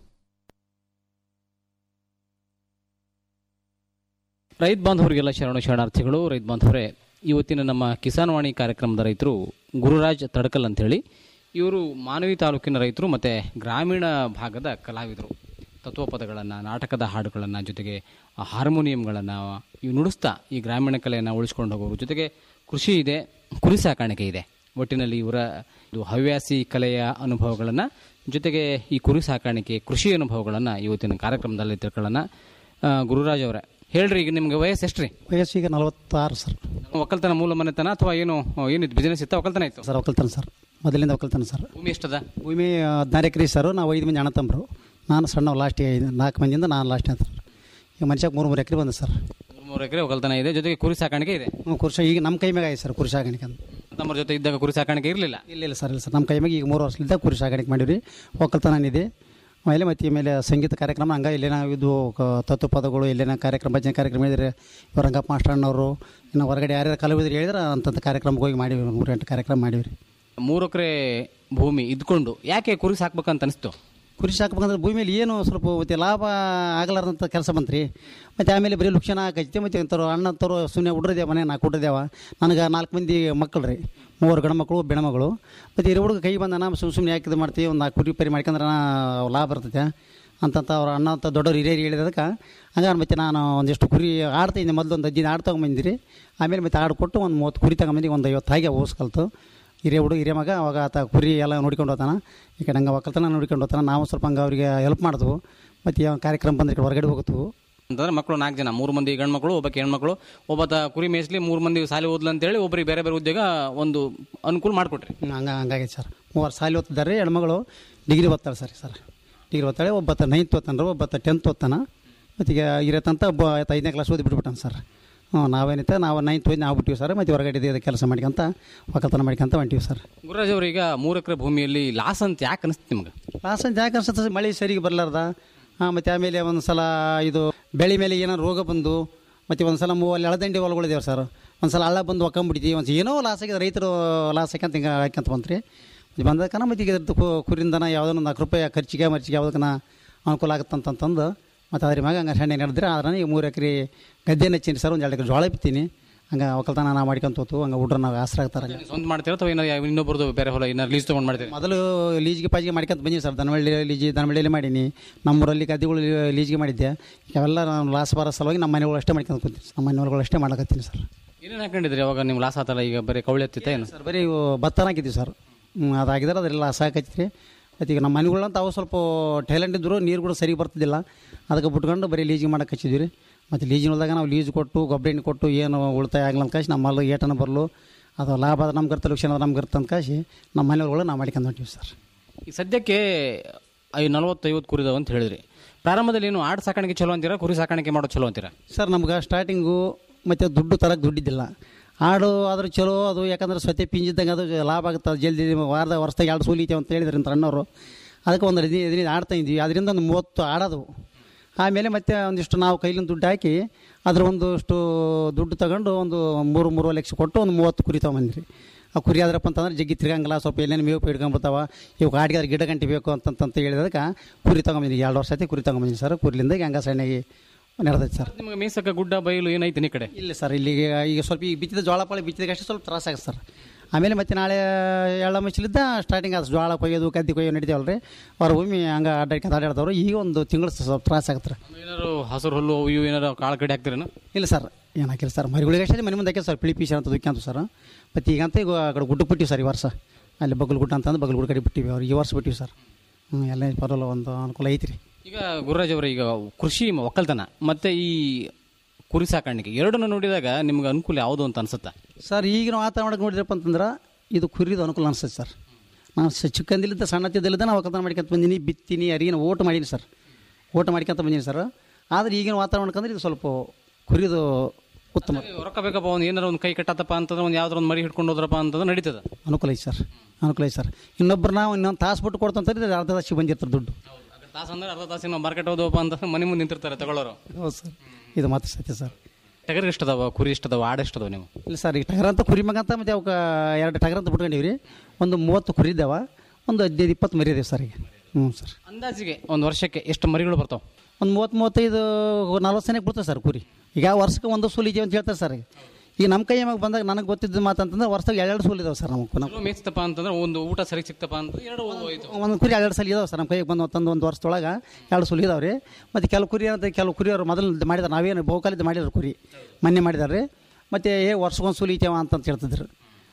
ರೈತ ಬಾಂಧವರಿಗೆಲ್ಲ ಶರಣು ಶರಣಾರ್ಥಿಗಳು ರೈತ ಬಾಂಧವರೇ ಇವತ್ತಿನ ನಮ್ಮ ಕಿಸಾನ್ ವಾಣಿ ಕಾರ್ಯಕ್ರಮದ ರೈತರು ಗುರುರಾಜ್ ತಡಕಲ್ ಅಂತೇಳಿ ಇವರು ಮಾನವಿ ತಾಲೂಕಿನ ರೈತರು ಮತ್ತು ಗ್ರಾಮೀಣ ಭಾಗದ ಕಲಾವಿದರು ತತ್ವಪದಗಳನ್ನು ನಾಟಕದ ಹಾಡುಗಳನ್ನು ಜೊತೆಗೆ ಹಾರ್ಮೋನಿಯಂಗಳನ್ನು ಇವು ನುಡಿಸ್ತಾ ಈ ಗ್ರಾಮೀಣ ಕಲೆಯನ್ನು ಉಳಿಸ್ಕೊಂಡು ಹೋಗೋರು ಜೊತೆಗೆ ಕೃಷಿ ಇದೆ ಕುರಿ ಸಾಕಾಣಿಕೆ ಇದೆ ಒಟ್ಟಿನಲ್ಲಿ ಇವರ ಇದು ಹವ್ಯಾಸಿ ಕಲೆಯ ಅನುಭವಗಳನ್ನು ಜೊತೆಗೆ ಈ ಕುರಿ ಸಾಕಾಣಿಕೆ ಕೃಷಿ ಅನುಭವಗಳನ್ನು ಇವತ್ತಿನ ಕಾರ್ಯಕ್ರಮದಲ್ಲಿ ತಿಳ್ಕೊಳ್ಳೋಣ ಆ, ಗುರುರಾಜ್ ಅವರೇ ಹೇಳ್ರಿ ಈಗ ನಿಮ್ಗೆ ವಯಸ್ಸು ಎಷ್ಟ್ರಿ ವಯಸ್ಸು ಈಗ ನಲವತ್ತಾರು ಸರ್ ಒಕ್ಕಲ್ತನ ಮೂಲ ಮನೆತನ ಅಥವಾ ಏನು ಏನಿತ್ತು ಬಿಸ್ನೆಸ್ ಇತ್ತ ಒಕ್ಕಲ್ತನ ಇತ್ತು ಸರ್ ಒಕ್ಕಲ್ತನ ಸರ್ ಮೊದಲಿಂದ ಒಕ್ಕಲ್ತನ ಸರ್ ಭೂಮಿ ಎಷ್ಟದ ಭೂಮಿ ಹದಿನಾರು ಎಕರೆ ಸರ್ ನಾವು ಐದು ಮಂದಿ ಅಣ್ಣ ತಮ್ಮರು ನಾನು ಸಣ್ಣ ಲಾಸ್ಟ್ ಐದು ನಾಲ್ಕು ಮಂದಿಯಿಂದ ನಾನು ಲಾಸ್ಟ್ ಅಂತ ಈಗ ಮನುಷ್ಯಕ್ಕೆ ಮೂರು ಮೂರು ಎಕರೆ ಬಂದ ಸರ್ ಮೂರು ಎಕರೆ ಒಕ್ಕಲ್ತನ ಇದೆ ಜೊತೆಗೆ ಕುರಿ ಸಾಕಾಣಿಕೆ ಇದೆ ಹ್ಞೂ ಕುರ್ಷ ಈಗ ನಮ್ಮ ಕೈ ಮ್ಯಾಗ ಆಯ್ತು ಸರ್ ಕುರಿ ಸಾಗಾಣಿಕೆ ಅಂತ ತಮ್ಮ ಜೊತೆ ಇದ್ದಾಗ ಕುರಿ ಸಾಕಾಣಿಕೆ ಇರಲಿಲ್ಲ ಇಲ್ಲ ಇಲ್ಲ ಸರ್ ಇಲ್ಲ ಸರ್ ನಮ್ಮ ಕೈ ಮ್ಯಾಗ ಈಗ ಮೂರು ವರ್ಷದಿಂದ ಕುರಿ ಸಾಗಾಣಿಕೆ ಮಾಡೀವಿ ಒಕ್ಕಲ್ತನ ಇದೆ ಆಮೇಲೆ ಮತ್ತು ಆಮೇಲೆ ಸಂಗೀತ ಕಾರ್ಯಕ್ರಮ ಹಂಗೆ ಇಲ್ಲೇನ ಇದು ಕ- ತತ್ವ ಪದಗಳು ಇಲ್ಲೇನ ಕಾರ್ಯಕ್ರಮ ಭಜನೆ ಕಾರ್ಯಕ್ರಮ ಹೇಳಿದ್ರೆ ಇವ್ರು ರಂಗಪ್ಪ ಮಾಸ್ಟರ್ ಅಣ್ಣವರು ಇನ್ನು ಹೊರಗಡೆ ಯಾರ್ಯಾರು ಕಲಾವಿದರು ಹೇಳಿದ್ರೆ ಅಂತಂಥ ಕಾರ್ಯಕ್ರಮಕ್ಕೆ ಹೋಗಿ ಮಾಡಿವಿ ಮೂರು ಎಂಟು ಕಾರ್ಯಕ್ರಮ ಮಾಡಿವಿ ರೀ ಮೂರು ಎಕರೆ ಭೂಮಿ ಇದ್ಕೊಂಡು ಯಾಕೆ ಕುರಿ ಸಾಕ್ಬೇಕಂತ ಅನಿಸ್ತು ಕುರಿ ಸಾಕ್ಬೇಕಂದ್ರೆ ಭೂಮಿ ಮೇಲೆ ಏನು ಸ್ವಲ್ಪ ಮತ್ತೆ ಲಾಭ ಆಗಲಾರ್ದಂಥ ಕೆಲಸ ಬಂತ್ರಿ ಮತ್ತು ಆಮೇಲೆ ಬರೀ ಲುಕ್ಷಣ ಹಾಕೈತಿ ಮತ್ತು ಅಂತಾರು ಅಣ್ಣ ತರೋ ಸುಮ್ಮನೆ ಹುಡ್ರದೇವ ಮನೆ ನಾಲ್ಕು ಹುಡ್ರದೇವ ನನಗೆ ನಾಲ್ಕು ಮಂದಿ ಮಕ್ಕಳು ರೀ ಮೂವರು ಗಂಡು ಮಕ್ಕಳು ಬೆಣಮಗಳು ಮತ್ತು ಇರೋ ಹುಡುಗ ಕೈ ಬಂದ ನಾವು ಸುಮ್ಮನೆ ಸುಮ್ಮನೆ ಯಾಕೆ ಇದು ಮಾಡ್ತೀವಿ ಒಂದು ನಾಲ್ಕು ಕುರಿ ಪರಿ ಮಾಡ್ಕೊಂಡ್ರೆ ಲಾಭ ಬರ್ತೈತೆ ಅಂತಂತ ಅವ್ರ ಅಣ್ಣ ಅಂತ ದೊಡ್ಡವ್ರು ಹಿರಿಯರು ಹೇಳಿದಕ್ಕೆ ಹಂಗಾರೆ ಮತ್ತೆ ನಾನು ಒಂದಿಷ್ಟು ಕುರಿ ಆಡ್ತೀನಿ ಮೊದಲು ಒಂದು ಹದಿನೈದು ಆಡು ತೊಗೊಂಬಂದಿರಿ ಆಮೇಲೆ ಮತ್ತೆ ಆಡು ಕೊಟ್ಟು ಒಂದು ಮೂವತ್ತು ಕುರಿ ತಗೊಂಬಂದು ಒಂದು ಐವತ್ತು ಹಾಗೆ ಓಸ್ ಕಲ್ತು ಹಿರಿಯ ಹುಡುಗ ಹಿರಿಯ ಮಗ ಅವಾಗ ಆತ ಕುರಿ ಎಲ್ಲ ನೋಡ್ಕೊಂಡು ಹೋಗ್ತಾನ ಈ ಕಡೆ ಹಂಗೆ ಒಕ್ಕಲ್ತನ ನೋಡ್ಕೊಂಡು ಹೋಗ್ತಾನ ನಾವು ಸ್ವಲ್ಪ ಹಂಗೆ ಅವರಿಗೆ ಹೆಲ್ಪ್ ಮಾಡಿದ್ವು ಮತ್ತು ಯಾವ ಕಾರ್ಯಕ್ರಮ ಬಂದ್ರೆ ಈ ಕಡೆ ಹೊರಗಡೆ ಹೋಗ್ತು ಅಂತಂದ್ರೆ ಮಕ್ಕಳು ನಾಲ್ಕು ಜನ ಮೂರು ಮಂದಿ ಗಂಡು ಮಕ್ಕಳು ಒಬ್ಬಕ್ಕೆ ಹೆಣ್ಮಕ್ಳು ಒಬ್ಬತ ಕುರಿ ಮೇಯಿಸ್ಲಿ ಮೂರು ಮಂದಿ ಸಾಲಿ ಓದ್ಲು ಅಂತೇಳಿ ಒಬ್ಬರಿಗೆ ಬೇರೆ ಬೇರೆ ಉದ್ಯೋಗ ಒಂದು ಅನುಕೂಲ ಮಾಡಿಕೊಟ್ರಿ ಹಂಗೆ ಹಂಗಾಗೈತೆ ಸರ್ ಮೂವರು ಸಾಲಿ ಓದ್ತಿದ್ದಾರೆ ಹೆಣ್ಮಗಳು ಡಿಗ್ರಿ ಓದ್ತಾಳೆ ಸರ್ ಸರ್ ಡಿಗ್ರಿ ಓದ್ತಾಳೆ ಒಬ್ಬತ್ತ ನೈನ್ತ್ ಓದ್ತಾನೆ ಒಬ್ಬತ್ತ ಟೆಂತ್ ಓದ್ತಾನ ಮತ್ತು ಈಗ ಇರತ್ತಂತ ಒಬ್ಬ ಆಯ್ತು ಐದನೇ ಕ್ಲಾಸ್ ಓದಿ ಬಿಟ್ಬಿಟ್ಟಾನೆ ಸರ್ ಹ್ಞೂ ನಾವೇನೈತೆ ನಾವು ನೈನ್ತ್ ಓದಿ ನಾವು ಬಿಟ್ಟಿವಿ ಸರ್ ಮತ್ತು ಹೊರಗಡೆ ಇದು ಕೆಲಸ ಮಾಡ್ಕೊಂತ ಒಕ್ಕಲ್ತನ ಮಾಡ್ಕೊಂತ ಹೊಂಟಿವಿ ಸರ್ ಗುರುರಾಜ್ ಅವರು ಈಗ ಮೂರು ಎಕರೆ ಭೂಮಿಯಲ್ಲಿ ಲಾಸ್ ಅಂತ ಯಾಕೆ ಅನಿಸ್ತು ನಿಮ್ಗೆ ಲಾಸ್ ಅಂತ ಯಾಕೆ ಅನ್ಸುತ್ತೆ ಮಳೆ ಸರಿಗೆ ಬರಲಾರ್ದ ಹಾಂ ಮತ್ತು ಆಮೇಲೆ ಒಂದು ಸಲ ಇದು ಬೆಳೆ ಮೇಲೆ ಏನಾರು ರೋಗ ಬಂದು ಮತ್ತು ಒಂದು ಸಲ ಮೂವಲ್ಲಿ ಎಳದಂಡಿ ಹೊಲಗಳಿದ್ದೇವೆ ಸರ್ ಒಂದು ಸಲ ಹಳ್ಳ ಬಂದು ಒಕ್ಕಂಬಿಡ್ತೀವಿ ಒಂದು ಏನೋ ಲಾಸ್ ಆಗಿದೆ ರೈತರು ಲಾಸ್ ಹಾಕ್ಯಂತ ಹಿಂಗೆ ಹಾಕ್ಯಂತ ಬಂತ್ರಿ ಇದು ಬಂದಕ್ಕನ ಮತ್ತು ಈಗ ಇದ್ರದ್ದು ಕು- ಕುರಿಂದನ ಯಾವುದೋ ಒಂದು ನಾಲ್ಕು ರೂಪಾಯಿ ಖರ್ಚಿಗೆ ಮರ್ಚಿಗೆ ಯಾವುದಕ್ಕನ ಅನುಕೂಲ ಆಗುತ್ತಂತಂದು ಮತ್ತು ಅದ್ರ ಮ್ಯಾಗ ಹಂಗೆ ಸಣ್ಣ ನಡೆದ್ರೆ ಆದ್ರೆ ಈಗ ಮೂರು ಎಕರೆ ಗದ್ದೆ ಹಚ್ಚೀನಿ ಸರ್ ಒಂದು ಎರಡು ಎಕರೆ ಜೋಳ ಬಿತ್ತೀನಿ ಹಂಗೆ ಒಕ್ಕಲ್ತನ ನಾವು ಮಾಡ್ಕೊಂತ ಹೋತು ಹಂಗೆ ಹುಡ್ರು ನಾವು ಆಸರ ಆಗ್ತಾರೆ ಹಂಗೆ ಸ್ವಂತ ಮಾಡ್ತೀರಾ ಅಥವಾ ಏನಾರು ಇನ್ನೊಬ್ಬರದು ಬೇರೆ ಹೊಲ ಏನಾರು ಲೀಸ್ ತೊಗೊಂಡು ಮಾಡ್ತೀರಾ ಮೊದಲು ಲೀಜ್ಗೆ ಪಾಜಿಗೆ ಮಾಡ್ಕೊಂತ ಬಂದೀವಿ ಸರ್ ದನವಳ್ಳಿ ಲೀಜಿ ದನವಳ್ಳಿಯಲ್ಲಿ ಮಾಡೀನಿ ನಮ್ಮೂರಲ್ಲಿ ಗದ್ದೆಗಳು ಲೀಜ್ಗೆ ಮಾಡಿದ್ದೆ ಇವೆಲ್ಲ ನಾನು ಲಾಸ್ ಬರೋ ಸಲುವಾಗಿ ನಮ್ಮ ಮನೆಗಳು ಅಷ್ಟೇ ಮಾಡ್ಕೊಂತ ಕೂತೀನಿ ನಮ್ಮ ಮನೆಗಳು ಅಷ್ಟೇ ಮಾಡ್ಲಕತ್ತೀನಿ ಸರ್ ಏನೇನು ಹಾಕೊಂಡಿದ್ರಿ ಅವಾಗ ನಿಮ್ಗೆ ಲಾಸ್ ಆತಲ್ಲ ಈಗ ಬರೀ ಕವಳಿ ಹತ್ತಿತ್ತ ಏನು ಸರ್ ಬರೀ ಇವು ಭತ್ತನ ಹಾಕಿದ್ವಿ ಸರ್ ಹ್ಞೂ ಅದಾಗಿದ್ರೆ ಅದೆಲ್ಲ ಸಾಕೈತಿ ಮತ್ತು ಈಗ ನಮ್ಮ ಮನೆಗಳಂತ ಅವು ಸ್ವಲ್ಪ ಟ್ಯಾಲೆಂಟ್ ಇದ್ದರು ನೀರು ಕೂಡ ಸರಿ ಬರ್ತಿದ್ದಿಲ್ಲ ಅದಕ್ಕೆ ಬಿಟ್ಕೊಂಡು ಬರೀ ಲೀಜಿಗೆ ಮಾಡಕ್ಕೆ ಹಚ್ಚಿದ್ವಿ ರೀ ಮತ್ತು ಲೀಜಿನೊಳದಾಗ ನಾವು ಲೀಜ್ ಕೊಟ್ಟು ಗೊಬ್ಬರ ಎಣ್ಣೆ ಕೊಟ್ಟು ಏನು ಉಳಿತಾಯ ಆಗಲ್ಲ ಅಂತ ಕಾಶಿ ನಮ್ಮ ಮಲ್ಲ ಏಟನ ಬರಲು ಅದು ಲಾಭ ಅದ ನಮ್ಗೆ ಇರ್ತ ಲಕ್ಷಣ ನಮ್ಗೆ ಇರ್ತ ಅಂತ ಕಾಶಿ ನಮ್ಮ ಮನೆಯವ್ರುಗಳು ನಾವು ಮಾಡ್ಕೊಂಡು ಹೊಂಟೀವಿ ಸರ್ ಈಗ ಸದ್ಯಕ್ಕೆ ಐ ನಲ್ವತ್ತೈವತ್ತು ಕುರಿದಾವ ಅಂತ ಹೇಳಿದ್ರಿ ಪ್ರಾರಂಭದಲ್ಲಿ ಏನು ಆಡು ಸಾಕಾಣಿಕೆ ಚಲೋ ಅಂತೀರಾ ಕುರಿ ಸಾಕಾಣಿಕೆ ಮಾಡೋದು ಚಲೋ ಅಂತೀರಾ ಸರ್ ನಮ್ಗೆ ಸ್ಟಾರ್ಟಿಂಗು ಮತ್ತು ದುಡ್ಡು ತರಕ್ಕೆ ದುಡ್ಡಿದ್ದಿಲ್ಲ ಆಡು ಆದ್ರೆ ಚಲೋ ಅದು ಯಾಕಂದ್ರೆ ಸ್ವತೆ ಪಿಂಜಿದ್ದಂಗೆ ಅದು ಲಾಭ ಆಗುತ್ತೆ ಅದು ಜಲ್ದಿ ವಾರದ ವರ್ಷದಾಗ ಎರಡು ಸೂಲಿತೇವೆ ಅಂತ ಹೇಳಿದ್ರು ಅಂತ ಅಣ್ಣವರು ಅದಕ್ಕೆ ಒಂದು ಹದಿನೈದು ಹದಿನೈದು ಆಡ್ತಾ ಇದ್ವಿ ಅದರಿಂದ ಒಂದು ಮೂವತ್ತು ಆಡೋದು ಆಮೇಲೆ ಮತ್ತೆ ಒಂದಿಷ್ಟು ನಾವು ಕೈಲಿಂದ ದುಡ್ಡು ಹಾಕಿ ಅದ್ರ ಒಂದಷ್ಟು ದುಡ್ಡು ತಗೊಂಡು ಒಂದು ಮೂರು ಮೂರು ಲಕ್ಷ ಕೊಟ್ಟು ಒಂದು ಮೂವತ್ತು ಕುರಿ ತೊಗೊಂಬಂದ್ರಿ ಆ ಕುರಿ ಆದ್ರಪ್ಪ ಅಂತಂದ್ರೆ ಜಗ್ಗಿ ತಿರ್ಗಂಗಿಲ್ಲ ಸ್ವಲ್ಪ ಎಲ್ಲೇನು ಮೇವು ಹಿಡ್ಕೊಂಡ್ಬಿಡ್ತಾವ ಇವು ಕಾಡಿಗೆ ಅದ್ರ ಗಿಡ ಗಂಟೆ ಬೇಕು ಅಂತಂತ ಹೇಳಿದಕ್ಕೆ ಕುರಿ ತೊಗೊಂಬಂದಿನಿ ಎರಡು ವರ್ಷ ಐತಿ ಕುರಿ ತೊಗೊಂಬಂದಿನಿ ಸರ್ ಕುರಿಲಿಂದ ಹಂಗ ಸಣ್ಣಗೆ ನಡೆದೈತೆ ಸರ್ ನಿಮಗೆ ಮೀಸಕ್ಕೆ ಗುಡ್ಡ ಬಯಲು ಏನೈತೆ ಈ ಕಡೆ ಇಲ್ಲ ಸರ್ ಇಲ್ಲಿಗೆ ಈಗ ಸ್ವಲ್ಪ ಈಗ ಬಿತ್ತಿದ ಜೋಳ ಪಾಳಿ ಬಿತ್ತಿದಾಗ ಅಷ್ಟೇ ಸ್ವಲ್ಪ ತ್ರಾಸ ಆಗುತ್ತೆ ಸರ್ ಆಮೇಲೆ ಮತ್ತೆ ನಾಳೆ ಎಳ್ಳ ಮಚ್ಚಲಿದ್ದ ಸ್ಟಾರ್ಟಿಂಗ್ ಅದು ಜೋಳ ಕೊಯ್ಯೋದು ಕದ್ದಿ ಕೊಯ್ಯೋದು ನಡೀತಾವಲ್ಲ ರೀ ಅವ್ರ ಭೂಮಿ ಹಂಗೆ ಅಡ್ಡಾಡ್ಕೊಂಡು ಅಡ್ಡಾಡ್ದವ್ರು ಈಗ ಒಂದು ತಿಂಗಳು ಸ್ವಲ್ಪ ತ್ರಾಸ ಆಗುತ್ತೆ ರೀ ಏನಾರು ಹಸಿರು ಹುಲ್ಲು ಅವು ಇವು ಏನಾರು ಕಾಳು ಕಡೆ ಹಾಕ್ತೀರೇನು ಇಲ್ಲ ಸರ್ ಏನು ಹಾಕಿಲ್ಲ ಸರ್ ಮರಿಗಳಿಗೆ ಅಷ್ಟೇ ಮನೆ ಮುಂದೆ ಹಾಕಿಲ್ಲ ಸರ್ ಪಿಳಿ ಪೀಸ್ ಅಂತ ದುಕ್ಕ್ಯಾಂತ ಸರ್ ಮತ್ತು ಈಗಂತ ಈಗ ಆ ಕಡೆ ಗುಡ್ಡಕ್ಕೆ ಬಿಟ್ಟಿವಿ ಸರ್ ಈ ವರ್ಷ ಅಲ್ಲಿ ಬಗಲ್ ಗುಡ್ಡ ಅಂತಂದು ಬಗಲ್ ಗುಡ್ಡ ಕಡೆ ಬಿಟ್ಟಿವಿ ಅವ್ರು ಈ ವರ್ಷ ಬಿಟ್ಟಿವಿ ಸರ್ ಹ್ಞೂ ಎಲ್ಲ ಪರವಾಗಿಲ್ಲ ಒಂದು ಅನುಕೂಲ ಐತ್ರಿ ಈಗ ಗುರುರಾಜ್ ಅವರ ಈಗ ಕೃಷಿ ಮ- ಒಕ್ಕಲ್ತನ ಮತ್ತೆ ಈ ಕುರಿ ಸಾಕಾಣಿಕೆ ಎರಡನ್ನು ನೋಡಿದಾಗ ನಿಮ್ಗೆ ಅನುಕೂಲ ಯಾವುದು ಅಂತ ಅನ್ಸುತ್ತಾ ಸರ್ ಈಗಿನ ವಾತಾವರಣಕ್ಕೆ ನೋಡಿದ್ರಪ್ಪ ಅಂತಂದ್ರೆ ಇದು ಕುರಿದು ಅನುಕೂಲ ಅನಿಸ್ತದೆ ಸರ್ ನಾನು ಸ ಚಿಕ್ಕಂದಿಲ್ಲಿದ್ದ ಸಣ್ಣತ್ತಿದ್ದಲ್ಲಿದ್ದ ನಾವು ಒಕ್ಕಲ್ತನ ಮಾಡ್ಕೊಂತ ಬಂದೀನಿ ಬಿತ್ತೀನಿ ಅರಿಗಿನ ಓಟ್ ಮಾಡೀನಿ ಸರ್ ಓಟ್ ಮಾಡ್ಕೊಂತ ಬಂದೀನಿ ಸರ್ ಆದರೆ ಈಗಿನ ವಾತಾವರಣಕ್ಕೆ ಅಂದ್ರೆ ಇದು ಸ್ವಲ್ಪ ಕುರಿದು ಉತ್ತಮ ರೊಕ್ಕ ಬೇಕಪ್ಪ ಒಂದು ಏನಾರ ಒಂದು ಕೈ ಕಟ್ಟತ್ತಪ್ಪ ಅಂತಂದ್ರೆ ಒಂದು ಯಾವ್ದಾರ ಒಂದು ಮರಿ ಹಿಡ್ಕೊಂಡು ಹೋದ್ರಪ್ಪ ಅಂತಂದ್ರೆ ನಡೀತದ ಅನುಕೂಲ ಐತೆ ಸರ್ ಅನುಕೂಲ ಐತೆ ಸರ್ ಇನ್ನೊಬ್ರು ನಾವು ಇನ್ನೊಂದು ತಾಸು ಬಿಟ್ಟು ಕೊಡ್ತಂತಾರೆ ಅರ್ಧ ತಾಸಿಗೆ ಬಂದಿರ್ತಾರೆ ದುಡ್ಡು ತಾಸು ಅಂದ್ರೆ ಅರ್ಧ ತಾಸಿನ ನಾವು ಮಾರ್ಕೆಟ್ ಹೋದವಪ್ಪ ಅಂತ ಮನೆ ಮುಂದೆ ನಿಂತಿರ್ತಾರೆ ತಗೊಳ್ಳೋರು ಹೌದು ಸರ್ ಇದು ಮತ್ತೆ ಸತ್ಯ ಸರ್ ಟಗರ್ ಎಷ್ಟದವ ಕುರಿ ಎಷ್ಟದವ ಆಡು ಎಷ್ಟದವ ನೀವು ಇಲ್ಲ ಸರ್ ಈಗ ಟಗರ್ ಅಂತ ಕುರಿ ಮಗ ಅಂತ ಮತ್ತು ಅವಕ್ಕೆ ಎರಡು ಟಗರ್ ಅಂತ ಬಿಟ್ಕೊಂಡಿವಿ ರೀ ಒಂದು ಮೂವತ್ತು ಕುರಿ ಇದ್ದಾವ ಒಂದು ಹದಿನೈದು ಇಪ್ಪತ್ತು ಮರಿ ಇದಾವೆ ಸರ್ ಈಗ ಹ್ಞೂ ಸರ್ ಅಂದಾಜಿಗೆ ಒಂದು ವರ್ಷಕ್ಕೆ ಎಷ್ಟು ಮರಿಗಳು ಬರ್ತಾವೆ ಒಂದು ಮೂವತ್ತು ಮೂವತ್ತೈದು ನಲ್ವತ್ತು ಸನಕ್ಕೆ ಬಿಡ್ತದೆ ಸರ್ ಕುರಿ ಈಗ ವರ್ಷಕ್ಕೆ ಒಂದು ಸೂಲ್ ಇದೆಯಾ ಅಂತ ಹೇಳ್ತಾರೆ ಸರ್ ಈಗ ಈಗ ನಮ್ಮ ಕೈ ಮ್ಯಾಗ ಬಂದಾಗ ನನಗೆ ಗೊತ್ತಿದ್ದ ಮಾತಂತಂದ್ರೆ ವರ್ಷದಾಗ ಎರಡು ಸೂಲ್ ಇದಾವೆ ಸರ್ ನಮಗೆ ನಮ್ಮ ಚಲೋ ಮೇಯ್ಸ್ತಪ್ಪ ಅಂತಂದ್ರೆ ಒಂದು ಊಟ ಸರಿ ಸಿಕ್ತಪ್ಪ ಅಂತ ಎರಡು ಹೋಯ್ತು ಒಂದು ಕುರಿ ಎರಡು ಸಲ ಇದಾವೆ ಸರ್ ನಮ್ಮ ಕೈಗೆ ಬಂದು ತಂದು ಒಂದು ವರ್ಷದೊಳಗೆ ಎರಡು ಸೂಲ್ ಇದಾವೆ ರೀ ಮತ್ತು ಕೆಲವು ಕುರಿ ಅಂತ ಕೆಲವು ಕುರಿಯವರು ಮೊದಲು ಮಾಡಿದಾರೆ ನಾವೇನು ಬಹುಕಾಲಿದ್ದು ಮಾಡಿದ್ರು ಕುರಿ ಮೊನ್ನೆ ಮಾಡಿದಾರೆ ರೀ ಮತ್ತು ಏ ವರ್ಷಕ್ಕೊಂದು ಸೂಲ್ ಐತೇವ ಅಂತಂತ ಹೇಳ್ತಿದ್ರು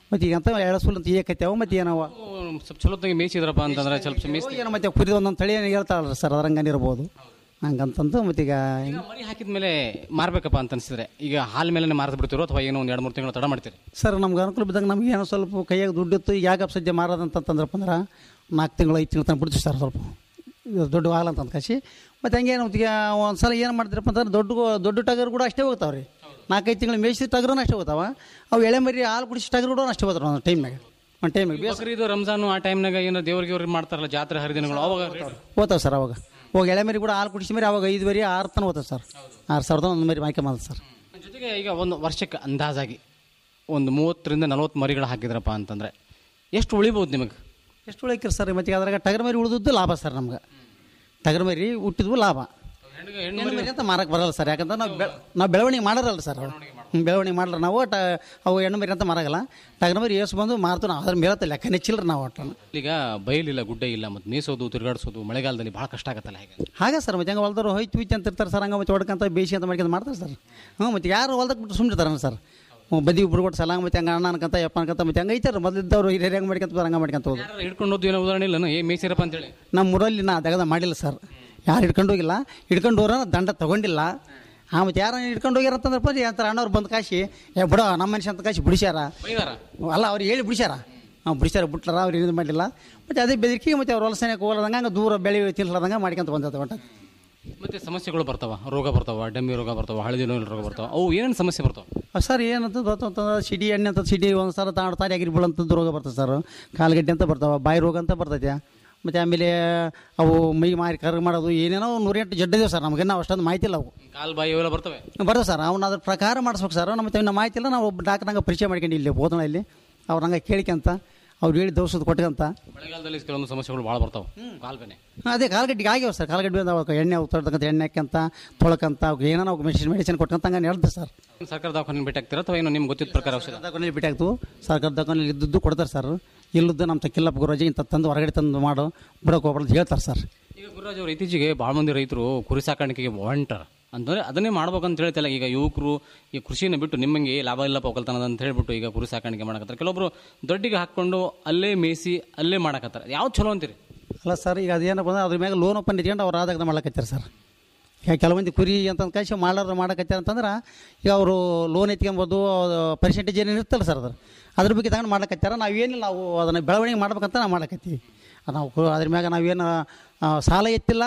ಮತ್ತು ಈಗ ಅಂತ ಎಳಸುಲ್ ಅಂತ ಏಕೈತೆವು ಮತ್ತು ಏನವ ಸ್ವಲ್ಪ ಚಲೋತ್ತಾಗಿ ಮೇಯಿಸಿದ್ರಪ್ಪ ಅಂತಂದ್ರೆ ಸ್ವಲ್ಪ ಮೇಯಿಸಿ ಏನೋ ಮತ್ತೆ ಕುರಿ ಒಂದೊಂದು ತಳಿ ಏನು ಹೇಳ್ತಾರಲ್ಲ ಸರ್ ಅದ್ರಂಗನ ಇರ್ಬೋದು ಹಂಗಂತಂದು ಮತ್ತು ಈಗ ಮರಿ ಹಾಕಿದ ಮೇಲೆ ಮಾರ್ಬೇಕಪ್ಪ ಅಂತ ಅನಿಸಿದ್ರೆ ಈಗ ಹಾಲ್ ಮೇಲೆ ಮಾರ್ದು ಬಿಡ್ತಿರೋ ಅಥವಾ ಏನೋ ಒಂದು ಎರಡು ಮೂರು ತಿಂಗಳು ತಡ ಮಾಡ್ತೀರಿ ಸರ್ ನಮ್ಗೆ ಅನುಕೂಲ ಬಿದ್ದಾಗ ನಮ್ಗೆ ಏನೋ ಸ್ವಲ್ಪ ಕೈಯಾಗ ದುಡ್ಡು ಇತ್ತು ಯಾಕೆ ಸದ್ಯ ಮಾರೋದಂತಂದ್ರಪ್ಪ ಅಂದ್ರೆ ನಾಲ್ಕು ತಿಂಗಳು ಐದು ತಿಂಗಳು ತನಕ ಬಿಡ್ತೀವಿ ಸರ್ ಸ್ವಲ್ಪ ಇದು ದೊಡ್ಡ ಹಾಲ್ ಅಂತ ಕಸಿ ಮತ್ತು ಹಂಗೇನು ಈಗ ಒಂದು ಸಲ ಏನು ಮಾಡ್ತೀರಪ್ಪ ಅಂತಂದ್ರೆ ದೊಡ್ಡ ದೊಡ್ಡ ಟಗರು ಕೂಡ ಅಷ್ಟೇ ಹೋಗ್ತಾವೆ ರೀ ನಾಲ್ಕೈದು ತಿಂಗಳು ಮೇಯಿಸಿದ ಟಗರೂ ಅಷ್ಟೇ ಹೋಗ್ತಾವ ಅವು ಎಳೆ ಮರಿ ಹಾಲು ಕುಡಿಸಿ ಟಗರು ಕೂಡ ಅಷ್ಟೇ ಹೋಗ್ತಾರೆ ಒಂದು ಟೈಮ್ನಾಗ ಒಂದು ಟೈಮಿಗೆ ಬಕ್ರೀದು ರಂಜಾನು ಆ ಟೈಮ್ನಾಗ ಏನೋ ದೇವ್ರಿಗೆ ಇವ್ರಿಗೆ ಮಾಡ್ತಾರಲ್ಲ ಜಾತ್ರೆ ಹರಿದಿನಗಳು ಅವಾಗ ಹೋಗ್ತಾವೆ ಸರ್ ಅವಾಗ ಹೋಗಿ ಎಳೆ ಮರಿ ಕೂಡ ಹಾಲು ಕುಡಿಸಿ ಮರಿ ಅವಾಗ ಐದು ಮರಿ ಆರು ತನಕ ಹೋಗ್ತಾವೆ ಸರ್ ಆರು ಸಾವಿರದ ಒಂದು ಮರಿ ಮಾಯ್ಕೆ ಮಾಡೋದು ಸರ್ ಜೊತೆಗೆ ಈಗ ಒಂದು ವರ್ಷಕ್ಕೆ ಅಂದಾಜಾಗಿ ಒಂದು ಮೂವತ್ತರಿಂದ ನಲವತ್ತು ಮರಿಗಳು ಹಾಕಿದ್ರಪ್ಪ ಅಂತಂದ್ರೆ ಎಷ್ಟು ಉಳಿಬೋದು ನಿಮಗೆ ಎಷ್ಟು ಉಳಿಕಿರಿ ಸರ್ ಮತ್ತು ಅದ್ರಾಗ ಟಗರ್ ಮರಿ ಉಳಿದದ್ದು ಲಾಭ ಸರ್ ನಮ್ಗೆ ಟಗರ್ ಮರಿ ಹುಟ್ಟಿದ್ವು ಲಾಭ ಹೆಣ್ಣು ಮರಿ ಅಂತ ಮಾರಕ್ಕೆ ಬರಲ್ಲ ಸರ್ ಯಾಕಂದ್ರೆ ನಾವು ಬೆಳ ನಾವು ಬೆಳವಣಿಗೆ ಮಾಡರಲ್ಲ ಸರ್ ಅವ್ರು ಹ್ಮ್, ಬೆಳವಣಿಗೆ ಮಾಡಲ್ಲ ನಾವು ಟ ಅವು ಹೆಣ್ಣು ಮರಿ ಅಂತ ಮಾರಾಗಲ್ಲ ಟಗರ್ ಮರಿ ಏಸು ಬಂದು ಮಾರ್ತು ನಾವು ಅದ್ರ ಮೇಲತ್ತ ಲೆಕ್ಕ ನೆಚ್ಚಿಲ್ರಿ ನಾವು ಒಟ್ಟು ಈಗ ಬಯಲಿಲ್ಲ ಗುಡ್ಡ ಇಲ್ಲ ಮತ್ತು ಮೇಸೋದು ತಿರುಗಾಡಿಸೋದು ಮಳೆಗಾಲದಲ್ಲಿ ಭಾಳ ಕಷ್ಟ ಆಗತ್ತಲ್ಲ ಹೇಗೆ ಹಾಗೆ ಸರ್ ಮತ್ತೆ ಹಂಗೆ ಹೊಲ್ದವ್ರು ಹೋಯ್ತು ಹುಯ್ತು ಅಂತ ಇರ್ತಾರೆ ಸರ್ ಹಂಗೆ ಮತ್ತೆ ಹೊಡ್ಕಂತ ಬೇಸಿ ಅಂತ ಮಾಡ್ಕೊಂತ ಮಾಡ್ತಾರೆ ಸರ್ ಹ್ಞೂ ಮತ್ತೆ ಯಾರು ಹೊಲ್ದಕ್ಕೆ ಬಿಟ್ಟು ಸುಮ್ಮನೆ ಇರ್ತಾರೆ ಸರ್ ಹ್ಞೂ ಬದಿ ಇಬ್ರು ಕೊಟ್ಟು ಸಲ ಮತ್ತೆ ಹಂಗೆ ಅಣ್ಣ ಅನ್ಕಂತ ಯಪ್ಪ ಅನ್ಕಂತ ಮತ್ತೆ ಹಂಗೆ ಐತಾರೆ ಮೊದಲಿದ್ದವ್ರು ಹಿರಿಯರು ಹೆಂಗೆ ಮಾಡ್ಕೊಂತ ಹಂಗೆ ಮಾಡ್ಕೊಂತ ಹೋದ್ರು ಯಾರು ಹಿಡ್ಕೊಂಡು ಹೋದ್ದು ಏನೋ ಉದಾಹರಣೆ ಇಲ್ಲ ಏ ಮೇಯ್ಸಿರಪ್ಪ ಅಂತೇಳಿ ನಮ್ಮ ಊರಲ್ಲಿ ನಾ ತೆಗೆದ ಮಾಡಿಲ್ಲ ಸರ್ ಯಾರು ಹಿಡ್ಕೊಂಡು ಹೋಗಿಲ್ಲ ಹಿಡ್ಕೊಂಡು ಹೋರ ದಂಡ ತಗೊಂಡಿಲ್ಲ ಹಾಂ ಮತ್ತೆ ಯಾರು ಹಿಡ್ಕೊಂಡು ಹೋಗ್ಯಾರ ಅಂತಂದ್ರಪ್ಪ ಅಂತಾರೆ ಅಣ್ಣವ್ರು ಬಂದು ಕಾಶಿ ಏ ಬಿಡೋ ನಮ್ಮ ಮನುಷ್ಯ ಅಂತ ಕಾಶಿ ಬಿಡಿಸ್ಯಾರ ಬೈದಾರ ಅಲ್ಲ ಅವ್ರು ಹೇಳಿ ಬಿಡಿಸ್ಯಾರ ಹಾಂ ಬಿಡಿಸ್ಯಾರ ಬಿಟ್ಟಾರ ಅವ್ರು ಏನು ಮಾಡಿಲ್ಲ ಮತ್ತು ಅದೇ ಬೆದರಿಕೆ ಮತ್ತು ಅವ್ರು ಹೊಲಸನೆಗೆ ಹೋಗಲಾದಂಗೆ ಹಂಗೆ ದೂರ ಬೆಳೆ ತಿನ್ಲಾರ್ದಂಗೆ ಮಾಡ್ಕೊಂತ ಬಂದದ ಒಟ್ಟ ಮತ್ತೆ ಸಮಸ್ಯೆಗಳು ಬರ್ತಾವ ರೋಗ ಬರ್ತಾವ ಡಮ್ಮಿ ರೋಗ ಬರ್ತಾವ ಹಳದಿ ನೋವಿನ ರೋಗ ಬರ್ತಾವ ಅವು ಏನೇನು ಸಮಸ್ಯೆ ಬರ್ತಾವ ಸರ್ ಏನಂತ ಗೊತ್ತಂತಂದ್ರೆ ಸಿಡಿ ಎಣ್ಣೆ ಅಂತ ಸಿಡಿ ಒಂದು ಸಲ ತಾಡ್ತಾರೆ ಆಗಿರ್ಬಿಡು ಅಂತದ್ದು ರೋಗ ಬರ್ತದೆ ಸರ್ ಕಾಲ್ಗಡ್ಡೆ ಅಂತ ಬರ್ತಾವೆ ಬಾಯಿ ರೋಗ ಅಂತ ಬರ್ತೈತೆ ಮತ್ತು ಆಮೇಲೆ ಅವು ಮೈ ಮಾರಿ ಕರ್ಗ ಮಾಡೋದು ಏನೇನೋ ನೂರೆಂಟು ಜಡ್ಡಿದೆ ಸರ್ ನಮಗೆ ನಾವು ಅಷ್ಟೊಂದು ಮಾಹಿತಿ ಇಲ್ಲ ಅವು ಕಾಲ್ ಬಾಯಿ ಇವೆಲ್ಲ ಬರ್ತವೆ ಬರ್ತವೆ ಸರ್ ಅವ್ನ ಅದ್ರ ಪ್ರಕಾರ ಮಾಡಿಸ್ಬೇಕು ಸರ್ ನಮ್ಮ ಮತ್ತೆ ಮಾಹಿತಿ ಇಲ್ಲ ನಾವು ಒಬ್ಬ ಡಾಕ್ಟರ್ನಾಗ ಪರಿಚಯ ಮಾಡ್ಕೊಂಡು ಇಲ್ಲಿ ಬೋಧನಲ್ಲಿ ಅವ್ರು ಹಂಗೆ ಕೇಳ್ಕೊಂತ ಅವ್ರು ಹೇಳಿ ದೋಸದ ಕೊಟ್ಕೊಂತ ಮಳೆಗಾಲದಲ್ಲಿ ಕೆಲವೊಂದು ಸಮಸ್ಯೆಗಳು ಭಾಳ ಬರ್ತಾವ ಕಾಲ್ ಬೇನೆ ಅದೇ ಕಾಲ್ಗಡ್ಡಿಗೆ ಆಗ್ಯಾವ ಸರ್ ಕಾಲ್ಗಡ್ಡೆ ಬಂದು ಅವಕ್ಕೆ ಎಣ್ಣೆ ತಡ್ತಕ್ಕಂಥ ಎಣ್ಣೆ ಹಾಕ್ಯಂತ ತೊಳ್ಕಂತ ಅವ್ಕೆ ಏನೋ ನಾವು ಮೆಡಿಸಿನ್ ಮೆಡಿಸಿನ್ ಕೊಟ್ಕೊಂತ ಹಂಗೆ ನಡೆದು ಸರ್ ಸರ್ಕಾರ ದವಾಖಾನೆ ಭೇಟಿ ಆಗ್ತೀರಾ ಅಥವಾ ಏನೋ ನಿಮ್ಗೆ ಗೊತ್ತಿದ್ದ ಪ್ರಕಾರ ಔಷಧ ದವಾಖಾನೆ ಭೇಟಿ ಆಗ್ತು ಸರ್ಕಾರ ದವಾಖಾನೆಯಲ್ಲಿ ಇದ್ದದ್ದು ಕೊಡ್ತಾರೆ ಸರ್ ಇಲ್ಲದ್ದು ನಮ್ಮ ತಕ್ಕಿಲ್ಲಪ್ಪ ಗುರುಜಿ ಇಂಥ ತಂದು ಹೊರಗಡೆ ತಂದು ಮಾಡು ಬಿಡೋಕೆ ಹೋಗ್ಬಾರ್ದು ಅಂತ ಹೇಳ್ತಾರೆ ಸರ್ ಈಗ ಗುರುರಾಜ್ ಅವರು ಇತ್ತೀಚೆಗೆ ಭಾಳ ಮಂದಿ ರೈತರು ಕುರಿ ಸಾಕಾಣಿಕೆಗೆ ಹೊಂಟಾರ ಅಂತಂದ್ರೆ ಅದನ್ನೇ ಮಾಡ್ಬೇಕಂತ ಹೇಳ್ತಿಲ್ಲ ಈಗ ಯುವಕರು ಈ ಕೃಷಿನ ಬಿಟ್ಟು ನಿಮ್ಮಂಗೆ ಲಾಭ ಇಲ್ಲಪ್ಪ ಒಕ್ಕಲ್ತನದ ಅಂತ ಹೇಳ್ಬಿಟ್ಟು ಈಗ ಕುರಿ ಸಾಕಾಣಿಕೆ ಮಾಡಕತ್ತಾರೆ ಕೆಲವೊಬ್ರು ದೊಡ್ಡಿಗೆ ಹಾಕ್ಕೊಂಡು ಅಲ್ಲೇ ಮೇಯಿಸಿ ಅಲ್ಲೇ ಮಾಡಕತ್ತಾರೆ ಯಾವ್ದು ಚಲೋ ಅಂತೀರಿ ಅಲ್ಲ ಸರ್ ಈಗ ಅದೇನಪ್ಪ ಅಂದ್ರೆ ಅದ್ರ ಮ್ಯಾಗ ಲೋನ್ ಓಪನ್ ಇಟ್ಕೊಂಡು ಅವ್ರು ಆದಾಗ ಮಾಡ್ಲಕತ್ತಾರೆ ಸರ್ ಈಗ ಕೆಲವೊಂದು ಕುರಿ ಅಂತ ಕಾಯ್ಸಿ ಮಾಡೋರು ಮಾಡಕತ್ತಾರೆ ಅಂತಂದ್ರೆ ಈಗ ಅವರು ಲೋನ್ ಎತ್ಕೊಬೋದು ಪರ್ಸೆಂಟೇಜ್ ಏನೇನು ಇರ್ತಲ್ಲ ಸರ್ ಅದ್ರ ಅದ್ರ ಬಗ್ಗೆ ತಗೊಂಡು ಮಾಡ್ಲಕತ್ತಾರೆ ನಾವೇನಿಲ್ಲ ನಾವು ಅದನ್ನು ಬೆಳವಣಿಗೆ ಮಾಡ್ಬೇಕಂತ ನಾವು ಮಾಡಕತ್ತೀವಿ ನಾವು ಕು- ಅದ್ರ ಮ್ಯಾಗ ನಾವೇನು ಆ, ಸಾಲ ಎತ್ತಿಲ್ಲ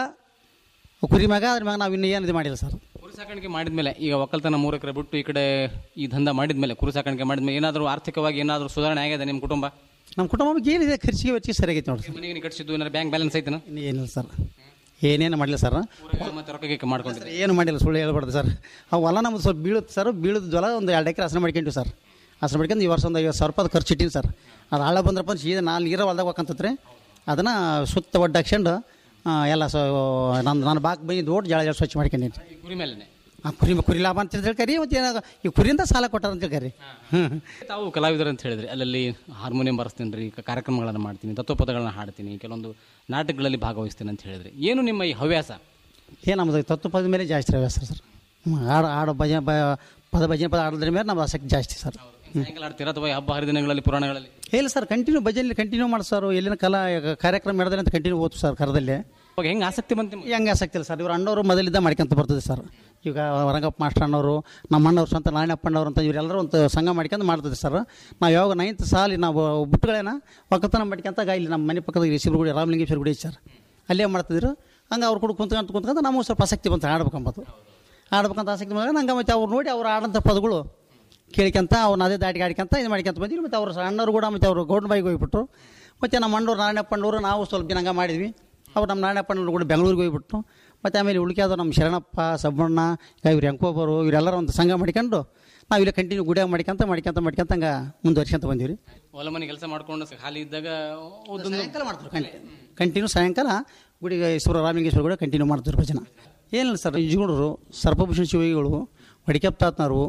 ಕುರಿ ಮ್ಯಾಗ ಅದ್ರ ಮ್ಯಾಗ ನಾವು ಇನ್ನೂ ಏನು ಇದು ಮಾಡಿಲ್ಲ ಸರ್ ಕುರಿ ಸಾಕಾಣಿಕೆ ಮಾಡಿದ್ಮೇಲೆ ಈಗ ಒಕ್ಕಲ್ತನ ಮೂರು ಎಕರೆ ಬಿಟ್ಟು ಈ ಕಡೆ ಈ ದಂಧ ಮಾಡಿದ್ಮೇಲೆ ಕುರಿ ಸಾಕಾಣಿಕೆ ಮಾಡಿದ್ಮೇಲೆ ಏನಾದರೂ ಆರ್ಥಿಕವಾಗಿ ಏನಾದರೂ ಸುಧಾರಣೆ ಆಗಿದೆ ನಿಮ್ಮ ಕುಟುಂಬ ನಮ್ಮ ಕುಟುಂಬ ಬಗ್ಗೆ ಏನಿದೆ ಖರ್ಚಿಗೆ ವೆಚ್ಚ ಸರಿಯಾಗೈತೆ ನೋಡ್ರಿ ಸರ್ ಮನೆಗೆ ಕಟ್ಸಿದ್ದು ಏನಾದ್ರು ಬ್ಯಾಂಕ್ ಬ್ಯಾಲೆನ್ಸ್ ಐತನ ಇನ್ನೂ ಏನಿಲ್ಲ ಸರ್ ಏನೇನು ಮಾಡಿಲ್ಲ ಸರ್ ಮತ್ತೆ ರೊಕ್ಕ ಗಿಕ್ಕ ಮಾಡ್ಕೊಂಡಿದ್ರೆ ಏನು ಮಾಡಿಲ್ಲ ಸುಳ್ಳು ಹೇಳ್ಬಾರ್ದು ಸರ್ ಅವು ಹೊಲ ನಮ್ದು ಸ್ವಲ್ಪ ಬೀಳುತ್ತೆ ಸರ್ ಬೀಳದ ಹೊಲ ಒಂದು ಎರಡು ಎಕರೆ ಹಸನ ಮಾಡ್ಕೊಂಡ್ವಿ ಸರ್ ಹಸನ ಮಾಡ್ಕೊಂಡು ಈ ವರ್ಷ ಒಂದು ಐವತ್ತು ಸಾವಿರ ರೂಪಾಯಿ ಖರ್ಚು ಇಟ್ಟಿನಿ ಸರ್ ಅದು ಹಳ್ಳ ಬಂದ್ರಪ್ಪ ಅಂದ್ರೆ ಸೀದಾ ನಾಲ್ಕು ನೀರ ಹೊಲ್ದಾಗ ಹೋಗಂತತ್ರಿ ಅದನ್ನು ಸುತ್ತ ಒಡ್ಡ ಹಾಕ್ಸ್ಕೊಂಡು ಆ, ಎಲ್ಲ ಸೊ ನನ್ನ ನನ್ನ ಬಾಕ್ ಬೈ ದೊಡ್ಡ ಜಳ ಜಳ ಸ್ವಚ್ಛ ಮಾಡ್ಕೊಂಡೀನಿ ಕುರಿ ಮೇಲೆನೆ ಆ ಕುರಿ ಕುರಿ ಲಾಭ ಅಂತ ಹೇಳ್ಕರಿ ಮತ್ತು ಏನಾಗ ಈ ಕುರಿಯಿಂದ ಸಾಲ ಕೊಟ್ಟಾರ ಅಂತ ಹೇಳ್ಕರಿ ಹ್ಞೂ ತಾವು ಕಲಾವಿದರು ಅಂತ ಹೇಳಿದ್ರಿ ಅಲ್ಲಲ್ಲಿ ಹಾರ್ಮೋನಿಯಂ ಬರ್ಸ್ತೀನಿ ರೀ ಕಾರ್ಯಕ್ರಮಗಳನ್ನು ಮಾಡ್ತೀನಿ ತತ್ವಪದಗಳನ್ನ ಹಾಡ್ತೀನಿ ಕೆಲವೊಂದು ನಾಟಕಗಳಲ್ಲಿ ಭಾಗವಹಿಸ್ತೀನಿ ಅಂತ ಹೇಳಿದ್ರಿ ಏನು ನಿಮ್ಮ ಈ ಹವ್ಯಾಸ ಏನು ನಮ್ಮದು ತತ್ವ ಪದ ಮೇಲೆ ಜಾಸ್ತಿ ಹವ್ಯಾಸ ಸರ್ ಹ್ಞೂ ಹಾಡು ಹಾಡು ಭಜನೆ ಬ ಪದ ಭಜನೆ ಪದ ಆಡೋದ್ರ ಮೇಲೆ ನಮ್ದು ಆಸಕ್ತಿ ಜಾಸ್ತಿ ಸರ್ ಸಾಯಂಕಾಲ ಆಡ್ತೀರಾ ಅಥವಾ ಈ ಹಬ್ಬ ಹರಿದಿನಗಳಲ್ಲಿ ಪುರಾಣಗಳಲ್ಲಿ ಇಲ್ಲ ಸರ್ ಕಂಟಿನ್ಯೂ ಭಜನೆ ಕಂಟಿನ್ಯೂ ಮಾಡಿ ಸರ್ ಎಲ್ಲಿನ ಕಲಾ ಕಾರ್ಯಕ್ರಮ ನಡೆದ್ರೆ ಅಂತ ಕಂಟಿನ್ಯೂ ಓದ್ತು ಸರ್ ಕರದಲ್ಲಿ ಅವಾಗ ಹೆಂಗೆ ಆಸಕ್ತಿ ಬಂತು ನಿಮ್ಗೆ? ಹೆಂಗೆ ಆಸಕ್ತಿ ಇಲ್ಲ ಸರ್ ಇವ್ರು ಅಣ್ಣವರು ಮೊದಲಿದ್ದ ಮಾಡ್ಕೊಂತ ಬರ್ತದೆ ಸರ್ ಈಗ ರಂಗಪ್ಪ ಮಾಸ್ಟರ್ ಅಣ್ಣವರು ನಮ್ಮ ಅಣ್ಣವ್ರು ಸ್ವಂತ ನಾರಾಯಣಪ್ಪಣ್ಣವ್ರು ಅಂತ ಇವರೆಲ್ಲರೂ ಒಂದು ಸಂಘ ಮಾಡ್ಕೊಂಡು ಮಾಡ್ತದೆ ಸರ್ ನಾವು ಯಾವಾಗ ನೈನ್ತ್ ಸಾಲಿ ನಾವು ಬಿಟ್ಟುಗಳೇನ ಒಕ್ಕತನ ಮಾಡ್ಕೊಂತಾಗ ಇಲ್ಲಿ ನಮ್ಮ ಮನೆ ಪಕ್ಕದ ರಿಷಿಬ್ ಗುಡಿ ರಾಮಲಿಂಗೇಶ್ವರ ಗುಡಿ ಐತೆ ಸರ್ ಅಲ್ಲೇ ಮಾಡ್ತಿದ್ರು ಹಂಗೆ ಅವ್ರು ಕೂಡ ಕುಂತ್ಕೊಂತ ಕುಂತ್ಕೊಂತ ನಮಗೆ ಸ್ವಲ್ಪ ಆಸಕ್ತಿ ಬಂತು ಆಡ್ಬೇಕಂಬತ್ತು ಆಡ್ಬೇಕಂತ ಆಸಕ್ತಿ ಬಂದಾಗ ನಂಗೆ ಮತ್ತೆ ಅವ್ರು ನೋಡಿ ಅವ್ರು ಆಡಂಥ ಪದಗಳು ಕೇಳ್ಕೊಂತ ಅವ್ರನ್ನ ಅದೇ ದಾಟಿಗೆ ಆಡ್ಕೊಂತ ಇದು ಮಾಡ್ಕೊಂತ ಬಂದಿವಿ ಮತ್ತು ಅವ್ರು ಅಣ್ಣವ್ರು ಕೂಡ ಮತ್ತು ಅವರು ಗೌಡ್ ಬಾಯಿಗೆ ಹೋಗ್ಬಿಟ್ರು ಮತ್ತು ನಮ್ಮ ಅಣ್ಣವ್ರು ನಾರಾಯಣಪ್ಪಣ್ಣವರು ನಾವು ಸ್ವಲ್ಪ ದಿನ ಹಂಗೆ ಮಾಡಿದ್ವಿ ಅವ್ರು ನಮ್ಮ ನಾರಾಯಣಪ್ಪಣ್ಣವ್ರು ಕೂಡ ಬೆಂಗಳೂರಿಗೆ ಹೋಗ್ಬಿಟ್ರು ಮತ್ತು ಆಮೇಲೆ ಉಳಿಕೆಯಾದ್ರು ನಮ್ಮ ಶರಣಪ್ಪ ಸಬ್ಬಣ್ಣ ಈಗ ಇವ್ರು ಹೆಂಕೋಬರು ಇವರೆಲ್ಲರೂ ಒಂದು ಸಂಘ ಮಾಡ್ಕೊಂಡು ನಾವು ಇಲ್ಲಿ ಕಂಟಿನ್ಯೂ ಗುಡಿಯಾಗ ಮಾಡ್ಕೊಂತ ಮಾಡ್ಕೊಂತ ಮಾಡ್ಕೊಂತ ಹಂಗೆ ಮುಂದುವರ್ಸ್ಕೊಂತ ಬಂದೀವಿ ರೀ ಹೊಲ ಮನೆ ಕೆಲಸ ಮಾಡ್ಕೊಂಡು ಖಾಲಿ ಇದ್ದಾಗ ಓದೊಂದು ಸಾಯಂಕಾಲ ಮಾಡ್ತಾರೆ ಕಂಟಿನ್ಯೂ ಸಾಯಂಕಾಲ ಗುಡಿಗೆ ಈಶ್ವರ ರಾಮಲಿಂಗೇಶ್ವರ ಕೂಡ ಕಂಟಿನ್ಯೂ ಮಾಡ್ತಾರೆ ಭಜನ ಏನಿಲ್ಲ ಸರ್ ಇಂಜುಗುಣರು ಸರ್ಪಭೂಷಣ ಶಿವಗಳು ಹೊಡಿಕೆಪ್ ತಾತ್ನರು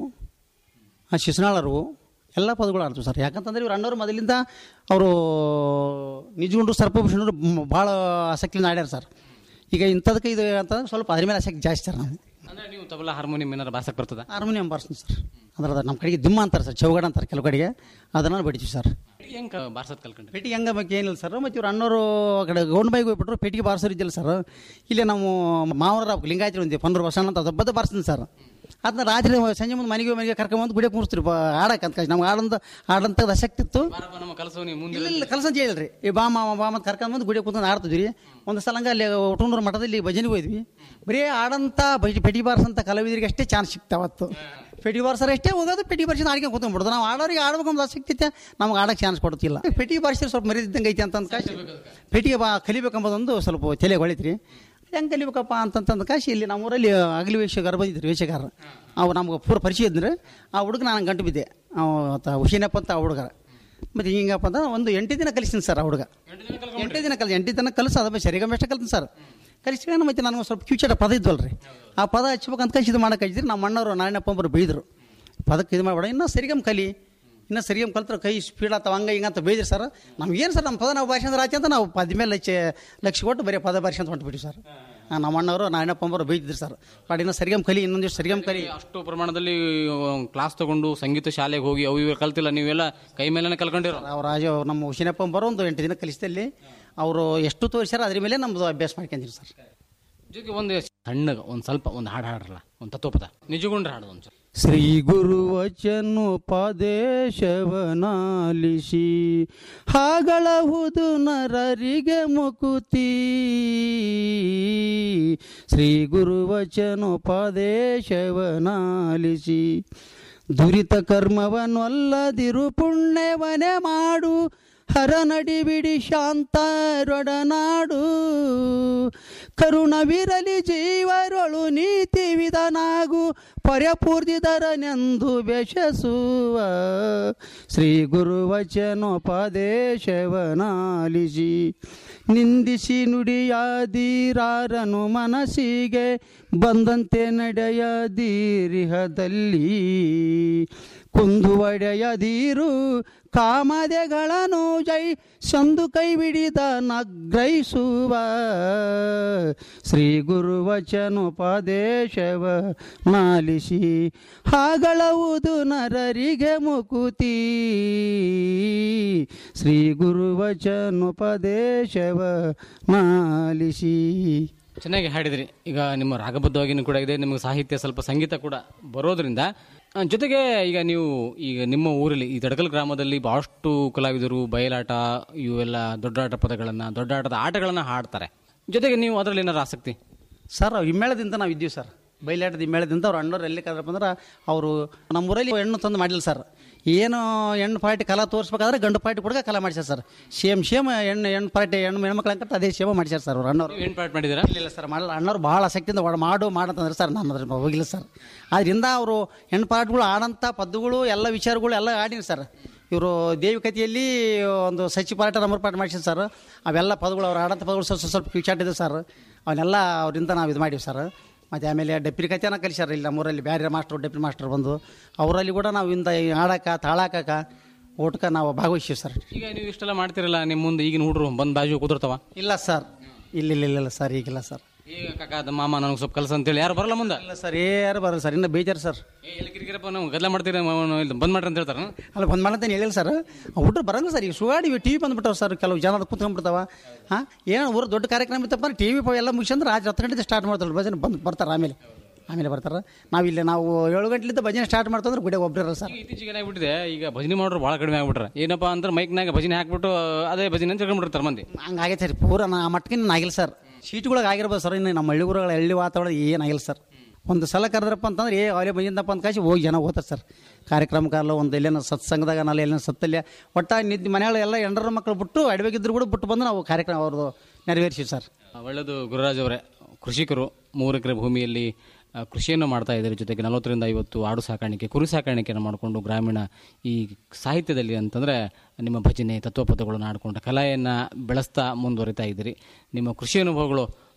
ಆ ಶಿಸ್ನಾಳರು ಎಲ್ಲ ಪದಗಳು ಆಡ್ತೀವಿ ಸರ್ ಯಾಕಂತಂದ್ರೆ ಇವ್ರು ಅಣ್ಣವ್ರು ಮೊದಲಿಂದ ಅವರು ನಿಜಗುಂಡ್ರು ಸರ್ಪಭೂಷಣರು ಭಾಳ ಆಸಕ್ತಿಯಿಂದ ಆಡ್ಯಾರ ಸರ್ ಈಗ ಇಂಥದಕ್ಕೆ ಇದು ಅಂತಂದ್ರೆ ಸ್ವಲ್ಪ ಅದ್ರ ಮೇಲೆ ಆಸಕ್ತಿ ಜಾಸ್ತಿ ಸರ್ ನಾವು ಅಂದ್ರೆ ನೀವು ತಬಲಾ ಹಾರ್ಮೋನಿಯಂ ಏನಾರು ಬಾರ್ಸಕ್ ಬರ್ತದ ಹಾರ್ಮೋನಿಯಂ ಬಾರಿಸ್ತೀನಿ ಸರ್ ಅದ್ರದ ನಮ್ಮ ಕಡೆಗೆ ದಿಮ್ಮ ಅಂತಾರೆ ಸರ್ ಚೌಗಡ ಅಂತಾರೆ ಕೆಲವು ಕಡೆಗೆ ಅದನ್ನು ಬಡಿತೀವಿ ಸರ್ ಹೆಂಗೆ ಬಾರ್ಸೋದ್ ಕಲ್ಕೊಂಡ್ರಿ ಪೆಟ್ಟಿಗೆ ಹಂಗ ಬಗ್ಗೆ ಏನಿಲ್ಲ ಸರ್ ಮತ್ತು ಇವ್ರು ಅಣ್ಣವರು ಆ ಕಡೆ ಗೌಂಡ್ ಬಾಯಿಗೆ ಹೋಗ್ಬಿಟ್ರು ಪೆಟ್ಟಿಗೆ ಬಾರಿಸೋರು ಇದ್ದಿಲ್ಲ ಸರ್ ಇಲ್ಲಿ ನಾವು ಮಾವನರ ಲಿಂಗಾಯತ್ರಿ ಒಂದು ಪಂದ್ರ ವರ್ಷ ಅಂತ ದಬ್ಬದ ಬಾರಿಸ್ತೀನಿ ಸರ್ ಅದನ್ನ ರಾತ್ರಿ ಸಂಜೆ ಮುಂದೆ ಮನೆಗೆ ಮನೆಗೆ ಕರ್ಕೊಂಬಂದು ಗುಡಿಯಕ್ಕೆ ಮುಗಿಸ್ತೀರಿ ಆಡಕ್ಕೆ ಅಂತ ನಮ್ಗೆ ಆಡಂತ ಆಡಂತ ಆಸಕ್ತಿ ಇತ್ತು ಬಾರಪ್ಪ ನಮ್ಮ ಕಲಸು ನೀವು ಮುಂದೆ ಇಲ್ಲ ಇಲ್ಲ ಕಲ್ಸಂತ ಹೇಳಿಲ್ರಿ ಈ ಬಾ ಮಾಮ ಬಾ ಅಂತ ಕರ್ಕೊಂಡ್ಬಂದು ಗುಡಿಗೆ ಕೂತ್ಕೊಂಡು ಆಡ್ತಿದ್ವಿ ರೀ ಒಂದು ಸಲ ಹಂಗೆ ಅಲ್ಲಿ ಒಟ್ಟೂರು ಮಠದಲ್ಲಿ ಭಜನೆಗೆ ಹೋದ್ವಿ ಬರೀ ಆಡಂತ ಬಜಿ ಪೆಟಿ ಬಾರ್ಸಂತ ಕಲಾವಿದರಿಗೆ ಅಷ್ಟೇ ಚಾನ್ಸ್ ಸಿಕ್ತಾವತ್ತು ಪೆಟಿ ಬಾರ್ಸರ್ ಅಷ್ಟೇ ಹೋಗೋದು ಪೆಟಿ ಬಾರಿಸಿ ಆಡ್ಕೊಂಡು ಕೂತ್ಕೊಂಡ್ಬಿಡೋದು ನಾವು ಆಡೋರಿಗೆ ಆಡ್ಬೇಕು ಅಂತ ಆಸಕ್ತಿ ಐತೆ ನಮ್ಗೆ ಆಡಕ್ಕೆ ಚಾನ್ಸ್ ಕೊಡ್ತಿಲ್ಲ ಪೆಟಿ ಬಾರಿಸಿ ಸ್ವಲ್ಪ ಮರಿದಿದ್ದಂಗೆ ಐತೆ ಅಂತ ಕಾಶಿ ಪೆಟ್ಟಿಗೆ ಬಾ ಕಲಿಬೇಕಂಬುದೊಂದು ಸ್ವಲ್ಪ ತಲೆಗೆ ಹೊಳಿತ್ರಿ ಹೆಂಗೆ ಕಲಿಬೇಕಪ್ಪ ಅಂತಂತಂದು ಕಾಶಿ ಇಲ್ಲಿ ನಮ್ಮ ಊರಲ್ಲಿ ಅಗಲಿ ವೇಷಗಾರ ಬಂದಿದ್ರು ವೇಷಗಾರ ಅವು ನಮ್ಗೆ ಪೂರ ಪರಿಚಯ ಇದ್ರೆ ಆ ಹುಡುಗ ನಾನು ಗಂಟು ಬಿದ್ದೆ ಅವ ಹುಷಿನಪ್ಪ ಅಂತ ಆ ಹುಡುಗ ಮತ್ತು ಹಿಂಗಪ್ಪ ಅಂತ ಒಂದು ಎಂಟು ದಿನ ಕಲಿಸ್ತೀನಿ ಸರ್ ಆ ಹುಡುಗ ಎಂಟೇ ದಿನ ಕಲಿಸಿ ಎಂಟು ದಿನ ಕಲಿಸಿ ಅದ ಸರಿಗಮ್ಮ ಅಷ್ಟೇ ಕಲ್ತೀನಿ ಸರ್ ಕಲಿಸ್ಕೊಂಡು ಮತ್ತೆ ನನಗೆ ಸ್ವಲ್ಪ ಕ್ಯೂಚಡ ಪದ ಇದ್ವಲ್ರಿ ಆ ಪದ ಹಚ್ಬೇಕಂತ ಕಳಿಸಿ ಇದು ಮಾಡಕ್ಕೆ ಹಚ್ಚಿದ್ರೆ ನಮ್ಮ ಅಣ್ಣವರು ನಾರಾಯಣಪ್ಪಂಬರು ಬೈದರು ಪದಕ್ಕೆ ಇದು ಮಾಡಬೇಡ ಇನ್ನೂ ಸರಿಗಮ್ ಕಲಿ ಇನ್ನೂ ಸರಿಗಮ್ ಕಲ್ತ್ರ ಕೈ ಸ್ಪೀಡ್ ಆಗ್ತಾವ ಹಂಗೆ ಹಿಂಗೆ ಅಂತ ಬೈದ್ರಿ ಸರ್ ನಮ್ಗೇನು ಸರ್ ನಮ್ಮ ಪದ ನಾವು ಭಾಷೆ ಅಂದ್ರೆ ಆಚೆ ಅಂತ ನಾವು ಪದ ಮೇಲೆ ಲಕ್ಷ ಲಕ್ಷ ಕೊಟ್ಟು ಬರೀ ಪದ ಭಾಷೆ ಅಂತ ಹೊಂಟ್ಬಿಟ್ಟು ಸರ್ ಆ, ನಮ್ಮ ಅಣ್ಣವರು ನಾರಾಯಣಪ್ಪಂಬರು ಬೈದಿದ್ರು ಸರ್ ಪಾಡಿ ಇನ್ನೂ ಸರಿಗಮ್ ಕಲಿ ಇನ್ನೊಂದಿಷ್ಟು ಸರಿಗಮ್ ಕಲಿ ಅಷ್ಟು ಪ್ರಮಾಣದಲ್ಲಿ ಕ್ಲಾಸ್ ತಗೊಂಡು ಸಂಗೀತ ಶಾಲೆಗೆ ಹೋಗಿ ಅವು ಇವು ಕಲ್ತಿಲ್ಲ ನೀವೆಲ್ಲ ಕೈ ಮೇಲೆನೆ ಕಲ್ಕೊಂಡಿರೋ ಅವ್ರ ರಾಜ ನಮ್ಮ ಹುಷಿನಪ್ಪ ಬರೋ ಒಂದು ಎಂಟು ದಿನ ಕಲಿಸ್ತಲ್ಲಿ ಅವರು ಎಷ್ಟು ತೋರಿಸ್ಯಾರ ಅದ್ರ ಮೇಲೆ ನಮ್ಮದು ಅಭ್ಯಾಸ ಮಾಡ್ಕೊಂತೀವಿ ಸರ್ ಜೊತೆಗೆ ಒಂದು ಸಣ್ಣಗ ಒಂದು ಸ್ವಲ್ಪ ಒಂದು ಹಾಡು ಹಾಡ್ರಲ್ಲ ಒಂದು ತತ್ವಪದ ನಿಜಗೊಂಡ್ರೆ ಹಾಡು ಒಂದು ಶ್ರೀ ಗುರುವಚನೋಪದೇಶವನಾಲಿಸಿ ಹಾಗಳಹುದು ನರರಿಗೆ ಮುಕುತಿ ಶ್ರೀ ಗುರುವಚನೋಪದೇಶವನಾಲಿಸಿ ದುರಿತ ಕರ್ಮವನ್ನೊಲ್ಲದಿರು ಪುಣ್ಯವನೆ ಮಾಡು ಹರನಡಿ ಬಿಡಿ ಶಾಂತರೊಡನಾಡು ಕರುಣವಿರಲಿ ಜೀವರೊಳು ನೀತಿ ವಿಧನಾಗು ಪರ್ಯಪೂರ್ತಿದರನೆಂದು ಬೆಶಸುವ ಶ್ರೀ ಗುರುವಚನೋಪದೇಶವನಾಲಿಸಿ ನಿಂದಿಸಿ ನುಡಿಯಾದೀರಾರನು ಮನಸ್ಸಿಗೆ ಬಂದಂತೆ ನಡೆಯದೀರಿಹದಲ್ಲಿ ಕುಂದು ಒಡೆಯದೀರು ಕಾಮದೆಗಳನ್ನು ಜೈ ಸಂದು ಕೈ ಬಿಡಿದ ನಗ್ರಹಿಸುವ ಶ್ರೀ ಗುರುವಚನೋಪದೇಶವ ನಾಲಿಸಿ ಹಾಗಳವುದು ನರರಿಗೆ ಮುಕುತಿ ಶ್ರೀ ಗುರುವಚನೋಪದೇಶವ ನಾಲಿಸಿ ಚೆನ್ನಾಗಿ ಹಾಡಿದ್ರಿ ಈಗ ನಿಮ್ಮ ರಾಗಬದ್ಧವಾಗಿನೂ ಕೂಡ ಇದೆ ನಿಮಗೆ ಸಾಹಿತ್ಯ ಸ್ವಲ್ಪ ಸಂಗೀತ ಕೂಡ ಬರೋದ್ರಿಂದ ಆ, ಜೊತೆಗೆ ಈಗ ನೀವು ಈಗ ನಿಮ್ಮ ಊರಲ್ಲಿ ಈ ತಡಕಲ್ ಗ್ರಾಮದಲ್ಲಿ ಬಹಳಷ್ಟು ಕಲಾವಿದರು ಬಯಲಾಟ ಇವೆಲ್ಲ ದೊಡ್ಡಾಟ ಪದಗಳನ್ನು ದೊಡ್ಡಾಟದ ಆಟಗಳನ್ನು ಹಾಡ್ತಾರೆ ಜೊತೆಗೆ ನೀವು ಅದರಲ್ಲಿ ಏನಾರು ಆಸಕ್ತಿ ಸರ್ ಹಿಮ್ಮೇಳದಿಂದ ನಾವು ಇದ್ದೀವಿ ಸರ್ ಬಯಲಾಟದ ಹಿಮ್ಮೇಳದಿಂದ ಅವ್ರು ಅಣ್ಣವ್ರು ಎಲ್ಲಿ ಕದ್ರಪ್ಪ ಅಂದ್ರೆ ಅವರು ನಮ್ಮೂರಲ್ಲಿ ಹೆಣ್ಣು ತಂದು ಮಾಡಿಲ್ಲ ಸರ್ ಏನು ಹೆಣ್ಣು ಪಾರ್ಟಿ ಕಲಾ ತೋರಿಸ್ಬೇಕಾದ್ರೆ ಗಂಡು ಪಾರ್ಟಿ ಕೂಡ ಕಲಾ ಮಾಡ್ಸ್ಯಾರ ಸರ್ ಸೇಮ್ ಸೇಮ್ ಹೆಣ್ಣು ಹೆಣ್ಣು ಪಾರ್ಟಿ ಹೆಣ್ಣು ಹೆಣ್ಮಕ್ಳು ಅಂತ ಅದೇ ಸೇಮ ಮಾಡ್ಸ್ಯಾರ ಸರ್ ಅವ್ರು ಅಣ್ಣವ್ರು ಏನು ಪಾರ್ಟ್ ಮಾಡಿದ್ದೀರಾ ಇಲ್ಲ ಸರ್ ಮಾಡಲ್ಲ ಅಣ್ಣವ್ರು ಭಾಳ ಆಸಕ್ತಿಯಿಂದ ಒಡ ಮಾಡು ಮಾಡಂತಂದ್ರೆ ಸರ್ ನಾನು ಅದ್ರ ಹೋಗಿಲ್ಲ ಸರ್ ಅದರಿಂದ ಅವರು ಹೆಣ್ಣು ಪಾಟ್ಗಳು ಆಡಂಥ ಪದ್ಯಗಳು ಎಲ್ಲ ವಿಚಾರಗಳು ಎಲ್ಲ ಆಡಿನಿ ಸರ್ ಇವರು ದೇವಿ ಕಥೆಯಲ್ಲಿ ಒಂದು ಸಚಿ ಪಾಠ ನಂಬರ್ ಪಾಠ ಮಾಡಿಸಿದ್ರು ಸರ್ ಅವೆಲ್ಲ ಪದಗಳು ಅವ್ರು ಆಡಂಥ ಪದಗಳು ಸ್ವಲ್ಪ ಸ್ವಲ್ಪ ಕಿಚಾಟಿದೆ ಸರ್ ಅವನ್ನೆಲ್ಲ ಅವರಿಂದ ನಾವು ಇದು ಮಾಡೀವಿ ಸರ್ ಮತ್ತು ಆಮೇಲೆ ಡಪ್ಪಿನ ಕಥೆನ ಕಲಿಸ್ಯಾರ ಇಲ್ಲಿ ನಮ್ಮೂರಲ್ಲಿ ಬ್ಯಾರೆ ಮಾಸ್ಟ್ರು ಡಪ್ಪಿನ ಮಾಸ್ಟರ್ ಬಂದು ಅವರಲ್ಲಿ ಕೂಡ ನಾವು ಇಂದ ಆಡಕ್ಕೆ ತಾಳಾಕಕ್ಕ ಓಟ್ಕ ನಾವು ಭಾಗವಹಿಸ್ತೀವಿ ಸರ್ ಈಗ ನೀವು ಇಷ್ಟೆಲ್ಲ ಮಾಡ್ತಿರಲ್ಲ ನಿಮ್ಮ ಮುಂದೆ ಈಗಿನ ಹುಡುಗರು ಬಂದು ಬಾಜು ಕೂತಿರ್ತಾವ ಇಲ್ಲ ಸರ್ ಇಲ್ಲ ಇಲ್ಲ ಇಲ್ಲ ಇಲ್ಲ ಸರ್ ಈಗಿಲ್ಲ ಸರ್ ಈಗ ಕಾಕ ಅದ ಮಾಮ ನನಗೆ ಸ್ವಲ್ಪ ಕಲ್ಸ ಅಂತೇಳಿ ಯಾರು ಬರಲ್ಲ ಮುಂದೆ ಇಲ್ಲ ಸರ್ ಯಾರು ಬರಲ್ಲ ಸರ್ ಇನ್ನು ಬೇಜಾರು ಸರ್ ಎಲ್ಲಿ ಕಿರಿಕಿರಪ್ಪ ನಾವು ಗದ್ದಲ ಮಾಡ್ತೀರಿ ಬಂದ್ ಮಾಡ್ರಿ ಅಂತ ಹೇಳ್ತಾರ ಅಲ್ಲ ಬಂದ್ ಮಾಡಂತೇನು ಹೇಳಿಲ್ಲ ಸರ್ ಹುಡ್ರು ಬರಂಗ ಸರ್ ಈಗ ಸುಗಾಡಿ ಟಿ ವಿ ಬಂದ್ಬಿಟ್ಟವ್ ಸರ್ ಕೆಲವು ಜನ ಅದು ಕುತ್ಕೊಂಡ್ಬಿಡ್ತಾವ ಹಾಂ ಏನು ಊರು ದೊಡ್ಡ ಕಾರ್ಯಕ್ರಮ ಇತ್ತಪ್ಪ ಟಿ ವಿ ಎಲ್ಲ ಮುಗಿಸಂದ್ರೆ ರಾತ್ರಿ ಹತ್ತು ಗಂಟೆ ಸ್ಟಾರ್ಟ್ ಮಾಡ್ತಾರೆ ಭಜನೆ ಬಂದು ಬರ್ತಾರೆ ಆಮೇಲೆ ಆಮೇಲೆ ಬರ್ತಾರೆ ನಾವಿಲ್ಲಿ ನಾವು ಏಳು ಗಂಟೆಲಿಂದ ಭಜನೆ ಸ್ಟಾರ್ಟ್ ಮಾಡ್ತಂದ್ರೆ ಗುಡಿಯಾಗ ಒಬ್ಬರಿರಲ್ಲ ಸರ್ ಇತ್ತೀಚೆಗೆ ಏನಾಗ್ಬಿಟ್ಟಿದೆ ಈಗ ಭಜನೆ ಮಾಡೋರು ಭಾಳ ಕಡಿಮೆ ಆಗ್ಬಿಟ್ರೆ ಏನಪ್ಪಾ ಅಂದ್ರೆ ಮೈಕ್ನಾಗ ಭಜನೆ ಹಾಕ್ಬಿಟ್ಟು ಅದೇ ಭಜನೆ ಅಂತ ಹೇಳ್ಕೊಂಡ್ಬಿಡ್ತಾರೆ ಮಂದಿ ಹಂಗಾಗೈತೆ ಸರ್ ಪೂರ ನಾ ಮಟ್ಕಿನ ಆಗಿಲ್ಲ ಸರ್ ಸೀಟ್ಗಳಿಗೆ ಆಗಿರ್ಬೋದು ಸರ್ ಇನ್ನು ನಮ್ಮ ಹಳ್ಳಿ ಊರುಗಳ ಹಳ್ಳಿ ವಾತಾವರಣ ಏನಾಗಿಲ್ಲ ಸರ್ ಒಂದು ಸಲ ಕರೆದ್ರಪ್ಪ ಅಂತಂದ್ರೆ ಏ ಅವರೇ ಬಂದಿದ್ದಪ್ಪ ಅಂತ ಕಾಸಿ ಹೋಗಿ ಜನ ಹೋಗ್ತಾರೆ ಸರ್ ಕಾರ್ಯಕ್ರಮಕ್ಕೆಲ್ಲ ಒಂದು ಎಲ್ಲೇನೋ ಸತ್ಸಂಗದಾಗ ನಾಳೆ ಎಲ್ಲೇನೋ ಸತ್ತಲ್ಯ ಒಟ್ಟ ನಿದ್ದೆ ಮನೆಯೊಳಗೆ ಎಲ್ಲ ಎಂಡರ ಮಕ್ಕಳು ಬಿಟ್ಟು ಅಡವೆಗಿದ್ರು ಕೂಡ ಬಿಟ್ಟು ಬಂದು ನಾವು ಕಾರ್ಯಕ್ರಮ ಅವ್ರದ್ದು ನೆರವೇರಿಸಿವಿ ಸರ್ ಒಳ್ಳೆಯದು ಗುರುರಾಜ್ ಅವರೇ ಕೃಷಿಕರು ಮೂರು ಎಕರೆ ಭೂಮಿಯಲ್ಲಿ ಆ, ಕೃಷಿಯನ್ನು ಮಾಡ್ತಾ ಇದ್ದಾರೆ ಜೊತೆಗೆ ನಲವತ್ತರಿಂದ ಐವತ್ತು ಆಡು ಸಾಕಾಣಿಕೆ ಕುರಿ ಸಾಕಾಣಿಕೆಯನ್ನು ಮಾಡಿಕೊಂಡು ಗ್ರಾಮೀಣ ಈ ಸಾಹಿತ್ಯದಲ್ಲಿ ಅಂತಂದರೆ ನಿಮ್ಮ ಭಜನೆ ತತ್ವಪದಗಳನ್ನು ಆಡಿಕೊಂಡು ಕಲೆಯನ್ನು ಬೆಳೆಸ್ತಾ ಮುಂದುವರಿತಾ ಇದ್ದೀರಿ ನಿಮ್ಮ ಕೃಷಿ ಅನುಭವಗಳು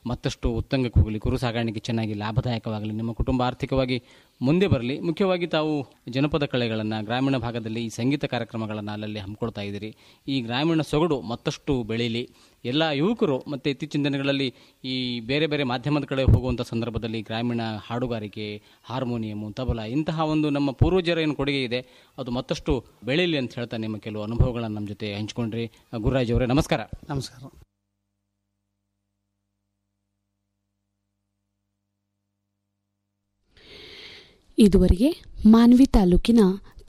ಮತ್ತಷ್ಟು ಉತ್ತಂಗಕ್ಕೆ ಹೋಗಲಿ ಕುರು ಸಾಗಾಣಿಕೆ ಚೆನ್ನಾಗಿ ಲಾಭದಾಯಕವಾಗಲಿ ನಿಮ್ಮ ಕುಟುಂಬ ಆರ್ಥಿಕವಾಗಿ ಮುಂದೆ ಬರಲಿ ಮುಖ್ಯವಾಗಿ ತಾವು ಜನಪದ ಕಲೆಗಳನ್ನು ಗ್ರಾಮೀಣ ಭಾಗದಲ್ಲಿ ಈ ಸಂಗೀತ ಕಾರ್ಯಕ್ರಮಗಳನ್ನು ಅಲ್ಲಲ್ಲಿ ಹಮ್ಮಿಕೊಳ್ತಾ ಇದ್ದೀರಿ ಈ ಗ್ರಾಮೀಣ ಸೊಗಡು ಮತ್ತಷ್ಟು ಬೆಳೀಲಿ ಎಲ್ಲ ಯುವಕರು ಮತ್ತು ಇತ್ತೀಚಿನ ದಿನಗಳಲ್ಲಿ ಈ ಬೇರೆ ಬೇರೆ ಮಾಧ್ಯಮದ ಕಡೆ ಹೋಗುವಂಥ ಸಂದರ್ಭದಲ್ಲಿ ಗ್ರಾಮೀಣ ಹಾಡುಗಾರಿಕೆ ಹಾರ್ಮೋನಿಯಮು ತಬಲ ಇಂತಹ ಒಂದು ನಮ್ಮ ಪೂರ್ವಜರ ಏನು ಕೊಡುಗೆ ಇದೆ ಅದು ಮತ್ತಷ್ಟು ಬೆಳೀಲಿ ಅಂತ ಹೇಳ್ತಾ ನಿಮ್ಮ ಕೆಲವು ಅನುಭವಗಳನ್ನು ನಮ್ಮ ಜೊತೆ ಹಂಚ್ಕೊಂಡ್ರಿ ಗುರುರಾಜ್ ಅವರೇ ನಮಸ್ಕಾರ ನಮಸ್ಕಾರ ಇದುವರೆಗೆ ಮಾನ್ವಿ ತಾಲೂಕಿನ